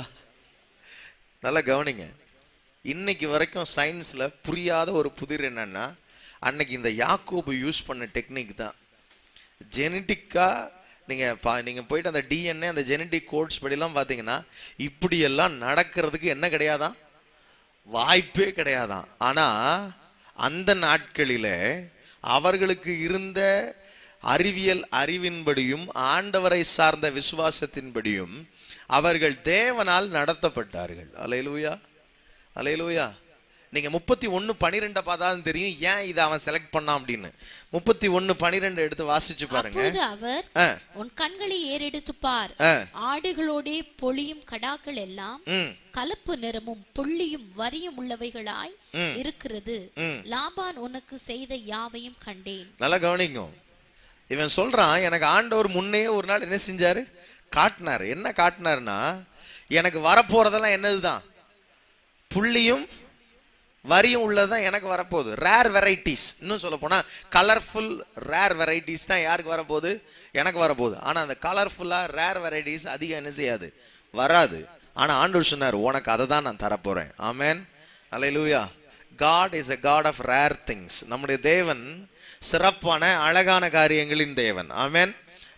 நல்லா கவனிங்க இன்னைக்கு வரைக்கும் சயின்ஸ்ல புரியாத ஒரு புதிர் என்னன்னா அன்னைக்கு இந்த யாக்கோபு யூஸ் பண்ண டெக்னிக் தான் ஜெனட்டிக்கா நீங்க பா- நீங்க போயிட்டு அந்த டிஎன்ஏ அந்த ஜெனட்டிக் கோட்ஸ் படிலாம் பார்த்தீங்கன்னா இப்படியெல்லாம் நடக்கிறதுக்கு என்ன கிடையாதான் வாய்ப்பே கிடையாதாம் ஆனா அந்த நாட்களில அவர்களுக்கு இருந்த அறிவியல் அறிவின்படியும் ஆண்டவரை சார்ந்த விசுவாசத்தின்படியும் அவர்கள் தேவனால் நடத்தப்பட்டார்கள் அலையலூயா அலையலூயா நீங்க முப்பத்தி ஒன்னு பனிரெண்டை பார்த்தாலும் தெரியும் ஏன் இதை அவன் செலக்ட் பண்ணான் அப்படின்னு முப்பத்தி ஒன்னு பனிரெண்டு எடுத்து வாசிச்சு பாருங்க அப்பொழுது அவர் ஆ, உன் கண்களை ஏறெடுத்து பார் ஆ, ஆடுகளோடே பொழியும் கடாக்கள் எல்லாம் ம், கலப்பு நிறமும் புள்ளியும் வரியும் உள்ளவைகளாய் ம். இருக்கிறது ம். லாபான் உனக்கு செய்த யாவையும் கண்டேன் நல்லா கவனிங்க இவன் சொல்றான் எனக்கு ஆண்டவர் முன்னே ஒரு நாள் என்ன செஞ்சாரு காட்டினாரு என்ன காட்டினாருன்னா எனக்கு வரப்போறதெல்லாம் என்னதுதான் புள்ளியும் வரியும் உள்ளதுதான் எனக்கு வரப்போகுது ரேர் வெரைட்டிஸ் இன்னும் சொல்ல போனா கலர்ஃபுல் ரேர் வெரைட்டிஸ் தான் யாருக்கு வரப்போகுது எனக்கு வரப்போகுது ஆனா அந்த கலர்ஃபுல்லா ரேர் வெரைட்டிஸ் அதிகம் என்ன செய்யாது வராது ஆனா ஆண்டவர் சொன்னார் உனக்கு அதை தான் நான் தரப்போறேன் ஆமென் அல்லேலூயா God is a God of rare things நம்முடைய தேவன் சிறப்பான அழகான காரியங்களின் தேவன் ஆமென்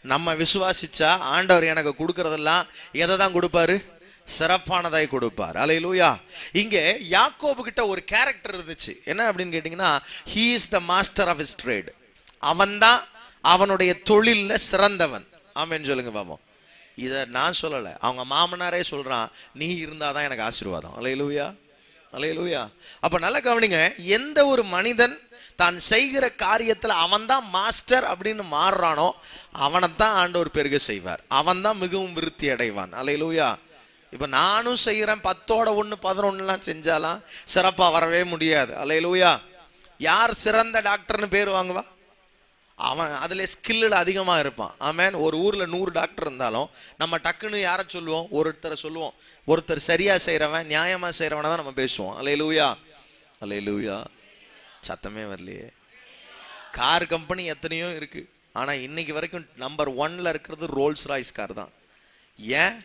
நம்ம விசுவாசிச்சா ஆண்டவர் எனக்கு கொடுக்கறதெல்லாம் எதை தான் கொடுப்பாரு சிறப்பானதாய் கொடுப்பார் அலையிலூயா இங்கே யாக்கோபு கிட்ட ஒரு கேரக்டர் இருந்துச்சு என்ன அப்படின்னு கேட்டிங்கன்னா he is the master of his trade அவன்தான் அவனுடைய தொழில்ல சிறந்தவன் ஆமென்னு சொல்லுங்க பாப்போம் இதை நான் சொல்லலை அவங்க மாமனாரே சொல்றான் நீ இருந்தாதான் எனக்கு ஆசீர்வாதம் அலையிலூயா அலையிலூயா அப்ப நல்லா கவனிங்க எந்த ஒரு மனிதன் தான் செய்கிற காரியத்துல அவன்தான் மாஸ்டர் அப்படின்னு மாறுறானோ அவனைத்தான் ஆண்டவர் பெருக செய்வார் அவன்தான் மிகவும் விருத்தி அடைவான் அலையிலூயா இப்ப நானும் செய்கிறேன் பத்தோட ஒன்று பதினொன்னுலாம் செஞ்சாலாம் சிறப்பா வரவே முடியாது அலையிலூயா யார் சிறந்த டாக்டர்னு பேர் வாங்குவா அவன் அதுல ஸ்கில்லில் அதிகமாக இருப்பான் ஆமேன் ஒரு ஊர்ல நூறு டாக்டர் இருந்தாலும் நம்ம டக்குன்னு யாரை சொல்லுவோம் ஒருத்தரை சொல்லுவோம் ஒருத்தர் சரியா செய்றவன் நியாயமா செய்றவனை தான் நம்ம பேசுவோம் அலையிலூயா அலையிலூயா சத்தமே வரலையே கார் கம்பெனி எத்தனையோ இருக்கு ஆனா இன்னைக்கு வரைக்கும் நம்பர் ஒன்ல இருக்கிறது ரோல்ஸ் ராய்ஸ் கார் தான் ஏன்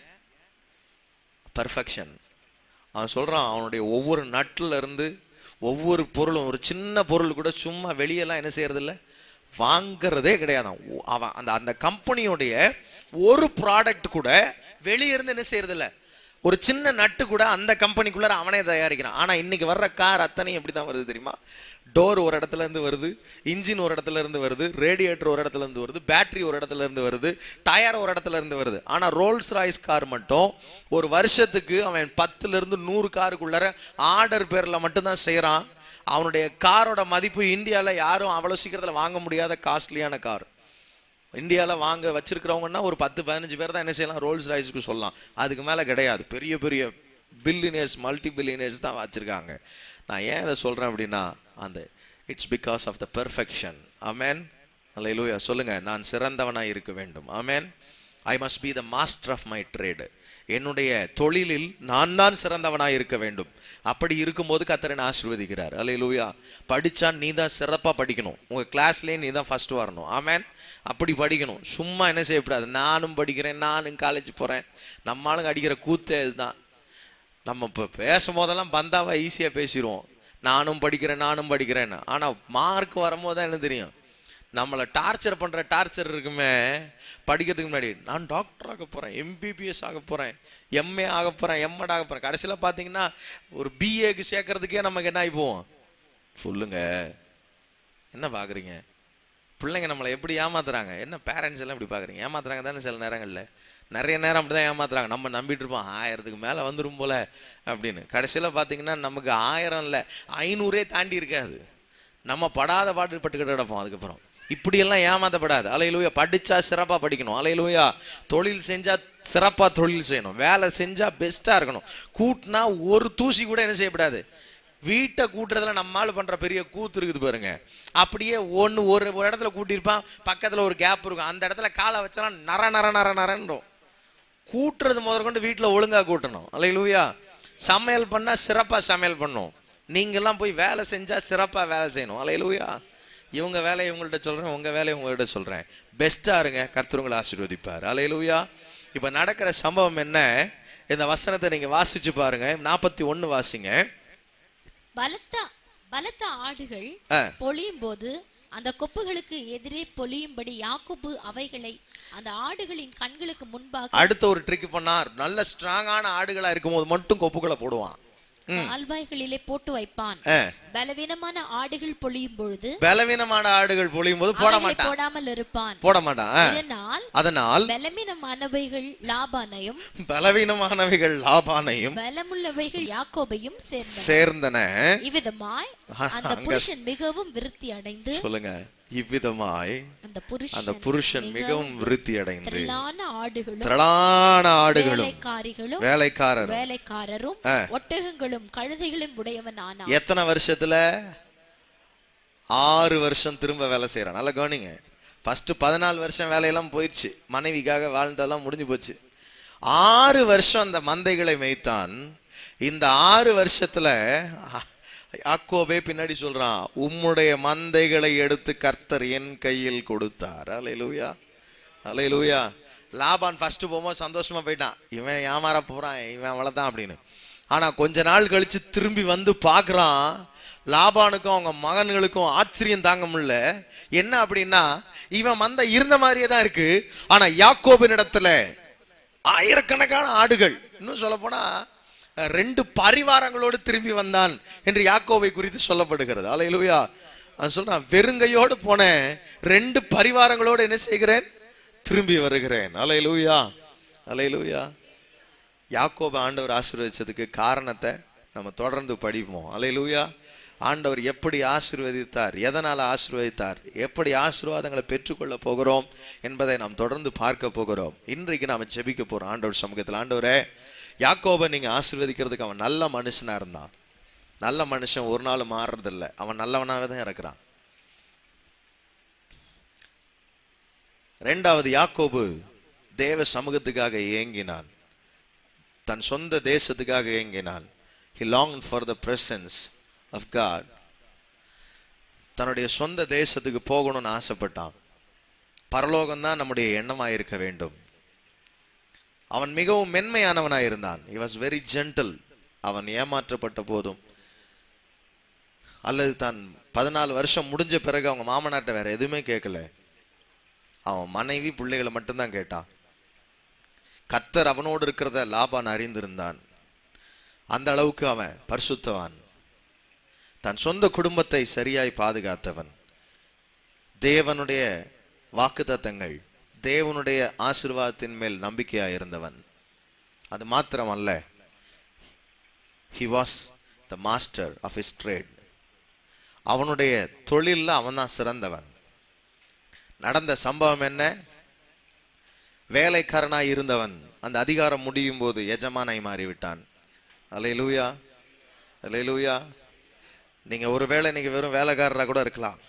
பர்ஃபெக்ஷன் அவன் சொல்றான் அவனுடைய ஒவ்வொரு நட்டுல இருந்து ஒவ்வொரு பொருளும் ஒரு சின்ன பொருள் கூட சும்மா வெளியெல்லாம் என்ன செய்யறது இல்ல வாங்குறதே கிடையாதான் ஓ- அவன் அந்த அந்த கம்பெனியோடைய ஒரு ப்ராடக்ட் கூட வெளிய இருந்து என்ன செய்யறது இல்ல ஒரு சின்ன நட்டு கூட அந்த கம்பெனிக்குள்ளார அவனே தயாரிக்கிறான் ஆனா இன்னைக்கு வர்ற கார் அத்தனையும் எப்படி தான் வருது தெரியுமா டோர் ஒரு இடத்துல இருந்து வருது இன்ஜின் ஒரு இடத்துல இருந்து வருது ரேடியேட்டர் ஒரு இடத்துல இருந்து வருது பேட்டரி ஒரு இடத்துல இருந்து வருது டயர் ஒரு இடத்துல இருந்து வருது ஆனா ரோல்ஸ் ராய்ஸ் கார் மட்டும் ஒரு வருஷத்துக்கு அவன் பத்துல இருந்து நூறு காருக்குள்ளார ஆர்டர் பேர்ல மட்டும்தான் செய்றான் அவனுடைய காரோட மதிப்பு இந்தியால யாரும் அவ்வளவு சீக்கிரத்துல வாங்க முடியாத காஸ்ட்லியான கார் இந்தியால வாங்க வச்சிருக்கிறவங்கன்னா ஒரு பத்து பதினஞ்சு பேர் தான் என்ன செய்யலாம் ரோல்ஸ் ராய்ஸ்க்கு சொல்லலாம் அதுக்கு மேல கிடையாது பெரிய பெரிய பில்லியனர்ஸ் மல்டி பில்லியனர்ஸ் தான் வச்சிருக்காங்க நான் ஏன் இதை சொல்றேன் அப்படின்னா அந்த it's because of the perfection அமேன் அல்லேலூயா சொல்லுங்க நான் சிறந்தவனா இருக்க வேண்டும் அமேன் I must be the master of my trade என்னுடைய தொழிலில் நான் தான் சிறந்தவனாய் இருக்க வேண்டும் அப்படி இருக்கும்போது கத்தரன் ஆசீர்வதிக்கிறார் அல்லேலூயா படிச்சா நீ தான் சிறப்பா படிக்கணும் உங்க கிளாஸ்லயே நீ தான் ஃபர்ஸ்ட் வரணும் ஆமேன் அப்படி படிக்கணும் சும்மா என்ன செய்யக்கூடாது நானும் படிக்கிறேன் நானும் காலேஜ் போறேன் நம்மளும் அடிக்கிற கூத்தே இதுதான் நம்ம இப்போ பேசும் போதெல்லாம் பந்தாவா ஈஸியாக பேசிடுவோம் நானும் படிக்கிறேன் நானும் படிக்கிறேன்னு ஆனால் மார்க் வரும்போது தான் என்ன தெரியும் நம்மளை டார்ச்சர் பண்ணுற டார்ச்சர் இருக்குமே படிக்கிறதுக்கு முன்னாடி நான் டாக்டர் ஆக போகிறேன் எம்பிபிஎஸ் ஆக போகிறேன் எம்ஏ ஆக போகிறேன் எம்எட் ஆக போகிறேன் கடைசியில் பார்த்தீங்கன்னா ஒரு பிஏக்கு சேர்க்கறதுக்கே நமக்கு என்ன ஆகி போவோம் சொல்லுங்க என்ன பார்க்குறீங்க பிள்ளைங்க நம்மளை எப்படி ஏமாத்துறாங்க என்ன பேரண்ட்ஸ் எல்லாம் இப்படி பார்க்குறீங்க ஏமாத்துறாங்க தானே சில நேரங்களில் நிறைய நேரம் அப்படி தான் ஏமாத்துறாங்க நம்ம நம்பிட்டு இருப்போம் ஆயிரத்துக்கு மேலே வந்துடும் போல அப்படின்னு கடைசியில் பார்த்தீங்கன்னா நமக்கு ஆயிரம் இல்லை ஐநூறே தாண்டி இருக்காது நம்ம படாத பாட்டு பட்டுக்கிட்டு கிடப்போம் அதுக்கப்புறம் இப்படியெல்லாம் ஏமாத்தப்படாது அலையிலூயா படிச்சா சிறப்பாக படிக்கணும் அலையிலூயா தொழில் செஞ்சா சிறப்பாக தொழில் செய்யணும் வேலை செஞ்சா பெஸ்ட்டாக இருக்கணும் கூட்டினா ஒரு தூசி கூட என்ன செய்யப்படாது வீட்டை கூட்டுறதுல நம்மால் பண்ற பெரிய கூத்து இருக்குது பாருங்க அப்படியே ஒன்று ஒரு ஒரு இடத்துல கூட்டியிருப்பான் பக்கத்துல ஒரு கேப் இருக்கும் அந்த இடத்துல காலை வச்சாலும் நர நர நர நரன்றோம் கூட்டுறது முதற்கொண்டு வீட்டில் ஒழுங்கா கூட்டணும் அல்லையிலூயா சமையல் பண்ணா சிறப்பா சமையல் பண்ணும் நீங்கெல்லாம் போய் வேலை செஞ்சா சிறப்பா வேலை செய்யணும் அல்லையிலூயா இவங்க வேலையை இவங்கள்ட்ட சொல்றேன் உங்க வேலையை உங்கள்கிட்ட சொல்றேன் பெஸ்டா இருங்க கர்த்தர் உங்களை ஆசீர்வதிப்பார் அல்லையிலூயா இப்போ நடக்கிற சம்பவம் என்ன இந்த வசனத்தை நீங்க வாசிச்சு பாருங்க நாற்பத்தி ஒன்று வாசிங்க பலத்த பலத்த ஆடுகள் ஆ. பொழியும் போது அந்த கொப்புகளுக்கு எதிரே பொழியும்படி யாக்கோபு அவைகளை அந்த ஆடுகளின் கண்களுக்கு முன்பாக அடுத்த ஒரு ட்ரிக் பண்ணார் நல்ல ஸ்ட்ராங்கான ஆடுகளா இருக்கும்போது மட்டும் கொப்புகளை போடுவான் கால்வாய்களிலே போட்டு வைப்பான் ஆ. பலவீனமான ஆடுகள் பொழியும் பொழுது பலவீனமான ஆடுகள் பொழியும் போது போட அவைகளை மாட்டான் போடாமல் இருப்பான் போட மாட்டான் ஆ. இதனால் அதனால் பலவீனமானவைகள் லாபானையும் பலவீனமானவைகள் லாபானையும் பலமுள்ளவைகள் யாக்கோபையும் சேர்ந்தன சேர்ந்தன இவ்விதமாய் அந்த அங்க- புருஷன் மிகவும் விருத்தி அடைந்து சொல்லுங்க இவ்விதமாய் அந்த அந்த புருஷன் புருஷன் மிகவும் விருத்தி அடைந்து திரளான ஆடுகளும் திரளான ஆடுகளும் வேலைக்காரிகளும் வேலைக்காரர் வேலைக்காரரும் ஆ. ஒட்டகங்களும் கழுதைகளும் உடையவன் ஆனான் எத்தனை வருஷத்துல ஆறு வருஷம் திரும்ப வேலை செய்யறான் நல்லா கவனிங்க ஃபர்ஸ்ட் பதினாலு வருஷம் வேலையெல்லாம் போயிடுச்சு மனைவிக்காக வாழ்ந்ததெல்லாம் முடிஞ்சு போச்சு ஆறு வருஷம் அந்த மந்தைகளை மேய்த்தான் இந்த ஆறு வருஷத்துல யாக்கோபே பின்னாடி சொல்றான் உம்முடைய மந்தைகளை எடுத்து கர்த்தர் என் கையில் கொடுத்தார் அலையிலூயா அலையிலூயா லாபான் ஃபர்ஸ்ட் போகும்போது சந்தோஷமா போயிட்டான் இவன் ஏமாற போறான் இவன் அவ்வளவுதான் அப்படின்னு ஆனா கொஞ்ச நாள் கழிச்சு திரும்பி வந்து பார்க்கறான் லாபானுக்கும் அவங்க மகன்களுக்கும் ஆச்சரியம் தாங்க முடியல என்ன அப்படின்னா இவன் மந்தை இருந்த மாதிரியே தான் இருக்கு ஆனா யாக்கோபின் இடத்துல ஆயிரக்கணக்கான ஆடுகள் இன்னும் சொல்ல போனா அஹ், ரெண்டு பரிவாரங்களோடு திரும்பி வந்தான் என்று யாக்கோபை குறித்து சொல்லப்படுகிறது அலையிலுயா அவன் சொல்றான் வெறுங்கையோடு போனேன் ரெண்டு பரிவாரங்களோடு என்ன செய்கிறேன் திரும்பி வருகிறேன் அலையிலுயா அலையிலுயா யாக்கோபை ஆண்டவர் ஆசீர்வதிச்சதுக்கு காரணத்தை நம்ம தொடர்ந்து படிப்போம் அலையிலுயா ஆண்டவர் எப்படி ஆசீர்வதித்தார் எதனால் ஆசீர்வதித்தார் எப்படி ஆசீர்வாதங்களை பெற்றுக்கொள்ள போகிறோம் என்பதை நாம் தொடர்ந்து பார்க்க போகிறோம் இன்றைக்கு நாம ஜெபிக்க போறோம் ஆண்டவர் சமூகத்தில் ஆண்டவரே யாக்கோபை நீங்க ஆசீர்வதிக்கிறதுக்கு அவன் நல்ல மனுஷனா இருந்தான் நல்ல மனுஷன் ஒரு நாள் மாறுறதில்ல அவன் நல்லவனாவே தான் இருக்கிறான் ரெண்டாவது யாக்கோபு தேவ சமூகத்துக்காக ஏங்கினான் தன் சொந்த தேசத்துக்காக ஏங்கினான் he longed for the presence of God தன்னுடைய சொந்த தேசத்துக்கு போகணும்னு ஆசைப்பட்டான் பரலோகம் தான் நம்முடைய எண்ணமாக இருக்க வேண்டும் அவன் மிகவும் மென்மையானவனாய் இருந்தான் he was very gentle அவன் ஏமாற்றப்பட்ட போதும் அல்லது தான் பதினாலு வருஷம் முடிஞ்ச பிறகு அவங்க மாமனார்ட்ட வேற எதுவுமே கேட்கல அவன் மனைவி பிள்ளைகளை மட்டும்தான் கேட்டான் கர்த்தர் அவனோடு இருக்கிறத லாபான் அறிந்திருந்தான் அந்த அளவுக்கு அவன் பரிசுத்தவான் தன் சொந்த குடும்பத்தை சரியாய் பாதுகாத்தவன் தேவனுடைய வாக்குத்தத்தங்கள் தேவனுடைய ஆசீர்வாதத்தின் மேல் நம்பிக்கையாய் இருந்தவன் அது மாத்திரம் அல்ல he was the master of his trade அவனுடைய தொழிலில் அவன் தான் சிறந்தவன் நடந்த சம்பவம் என்ன வேலைக்காரனாய் இருந்தவன் அந்த அதிகாரம் முடியும் போது எஜமானாய் மாறிவிட்டான் அலையலூயா அலையலூயா நீங்க ஒருவேளை நீங்க வெறும் வேலைக்காரரா கூட இருக்கலாம்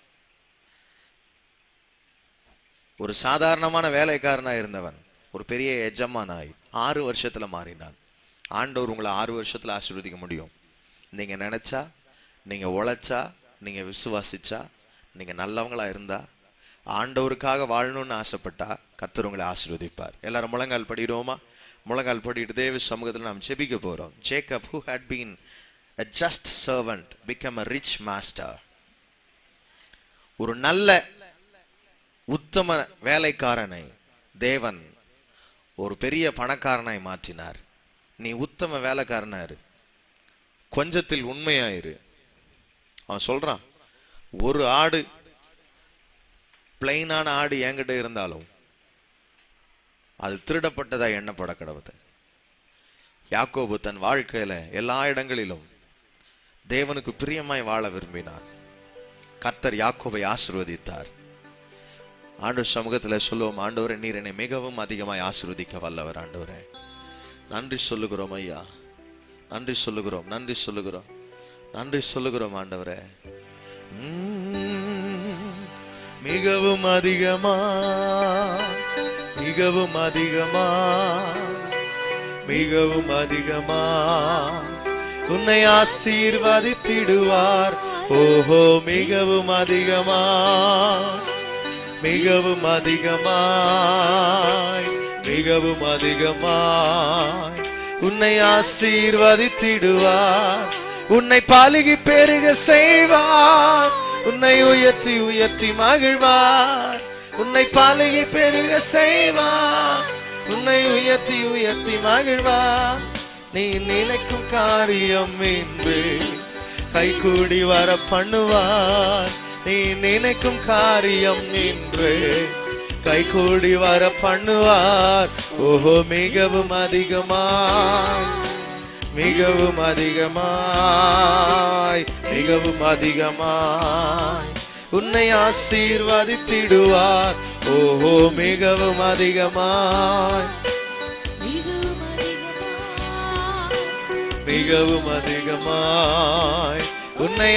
ஒரு சாதாரணமான வேலைக்காரனா இருந்தவன் ஒரு பெரிய எஜமானாய் ஆறு வருஷத்துல மாறினான் ஆண்டவர் உங்களை ஆறு வருஷத்துல ஆசீர்வதிக்க முடியும் நீங்க நினைச்சா நீங்க உழைச்சா நீங்க விசுவாசிச்சா நீங்க நல்லவங்களா இருந்தா ஆண்டவருக்காக வாழணும்னு ஆசைப்பட்டா கர்த்தர் உங்களை ஆசீர்வதிப்பார் எல்லாரும் முழங்கால் படிடுவோமா முழங்கால் படிட்டு தேவ சமூகத்தில் நாம் ஜெபிக்க போறோம் Jacob who had been a just servant become a rich master ஒரு நல்ல உத்தம வேலைக்காரனை தேவன் ஒரு பெரிய பணக்காரனாய் மாற்றினார் நீ உத்தம வேலைக்காரனா இரு கொஞ்சத்தில் உண்மையாயிரு அவன் சொல்றான் ஒரு ஆடு பிளைனான ஆடு என்கிட்ட இருந்தாலும் அது திருடப்பட்டதா எண்ணப்பட கடவுது யாக்கோபு தன் வாழ்க்கையில எல்லா இடங்களிலும் தேவனுக்கு பிரியமாய் வாழ விரும்பினார் கர்த்தர் யாக்கோபை ஆசிர்வதித்தார் ஆண்டு சமூகத்துல சொல்லுவோம் ஆண்டவரே நீர் என்னை மிகவும் அதிகமாய் ஆசீர்வதிக்க வல்லவர் ஆண்டவரே நன்றி சொல்லுகிறோம் ஐயா நன்றி சொல்லுகிறோம் நன்றி சொல்லுகிறோம் நன்றி சொல்லுகிறோம் ஆண்டவரே உம், மிகவும் அதிகமா மிகவும் அதிகமா மிகவும் அதிகமா உன்னை ஆசீர்வதித்திடுவார் ஓஹோ மிகவும் அதிகமா மிகவும் அதிகமாய் மிகவும் அதிகமாய் உன்னை ஆசீர்வதித்திடுவார் உன்னை பாலுகி பெருக செய்வார் உன்னை உயர்த்தி உயர்த்தி மகிழ்வார் உன்னை பாலுகி பெருக செய்வார் உன்னை உயர்த்தி உயர்த்தி மகிழ்வார் நீ நினைக்கும் காரியம் என்று கைகூடி வர பண்ணுவார் நீ நினைக்கும் காரியம் என்று கைகூடி வர பண்ணுவார் ஓஹோ மிகவும் அதிகமாய் மிகவும் அதிகமாய் மிகவும் அதிகமாய் உன்னை ஆசீர்வதித்திடுவார் ஓஹோ மிகவும் அதிகமாய் மிகவும் அதிகமாய் உன்னை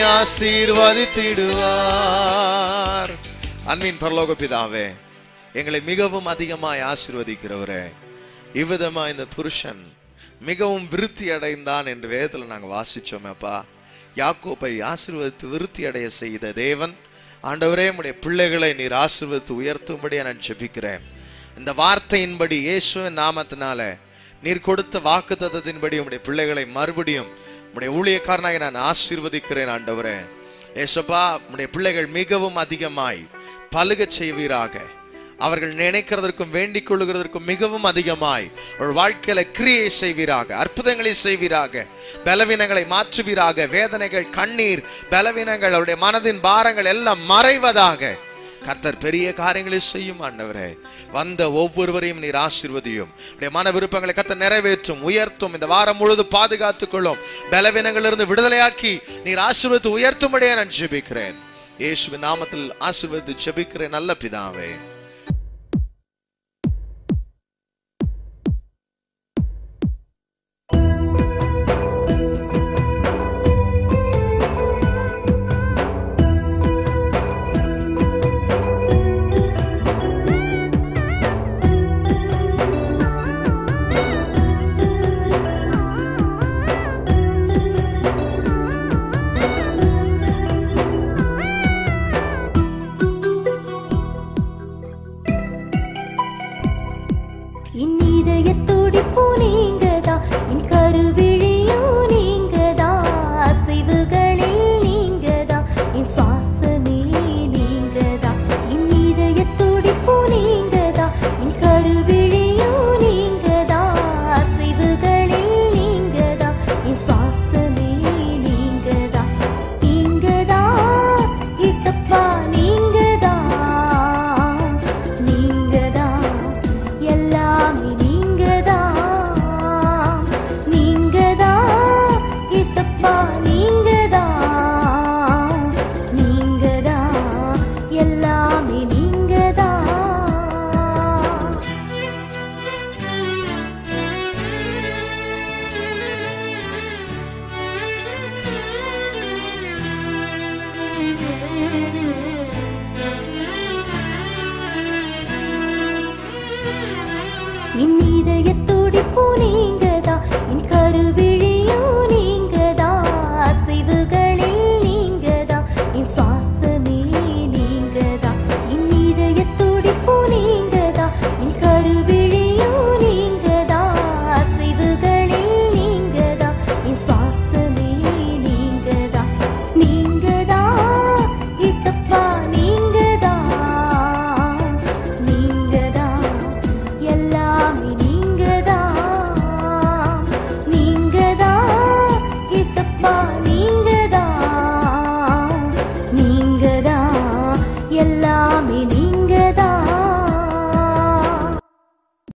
ஆசீர்வதித்திடுவார் அன்பின் பரலோக பிதாவே எங்களை மிகவும் அதிகமாய் ஆசீர்வதிக்கிறவரே இவ்விதமா இந்த புருஷன் மிகவும் விருத்தி அடைந்தான் என்று வேதத்துல நாங்க வாசிச்சோமேப்பா யாக்கோப்பை ஆசீர்வதித்து விருத்தி அடைய செய்த தேவன் ஆண்டவரே உம்முடைய பிள்ளைகளை நீர் ஆசீர்வதித்து உயர்த்தும்படியா நான் ஜெபிக்கிறேன் இந்த வார்த்தையின்படி இயேசுவின் நாமத்தினால நீர் கொடுத்த வாக்கு தத்தத்தின்படி உம்முடைய பிள்ளைகளை மறுபடியும் உம்முடைய ஊழியக்காரனாக நான் ஆசீர்வதிக்கிறேன் ஆண்டவரே ஏசப்பா உம்முடைய பிள்ளைகள் மிகவும் அதிகமாய் பலுகச் செய்வீராக அவர்கள் நினைக்கிறதற்கும் வேண்டிக் கொள்ளுகிறதற்கும் மிகவும் அதிகமாய் ஒரு வாழ்க்கையில கிரியை செய்வீராக அற்புதங்களை செய்வீராக பலவீனங்களை மாற்றுவீராக வேதனைகள் கண்ணீர் பலவீனங்கள் அவருடைய மனதின் பாரங்கள் எல்லாம் மறைவதாக கர்த்தர் பெரிய காரியங்களை செய்யும் ஆண்டவரே வந்த ஒவ்வொருவரையும் நீர் ஆசீர்வதியும் உடைய மன விருப்பங்களை கர்த்தர் நிறைவேற்றும் உயர்த்தும் இந்த வாரம் முழுது பாதுகாத்துக் கொள்ளும் பலவீனங்களிலிருந்து விடுதலையாக்கி நீர் ஆசீர்வதித்து உயர்த்தும்படியே நான் ஜெபிக்கிறேன் இயேசுவின் நாமத்தில் ஆசீர்வதித்து ஜெபிக்கிறேன் நல்ல பிதாவே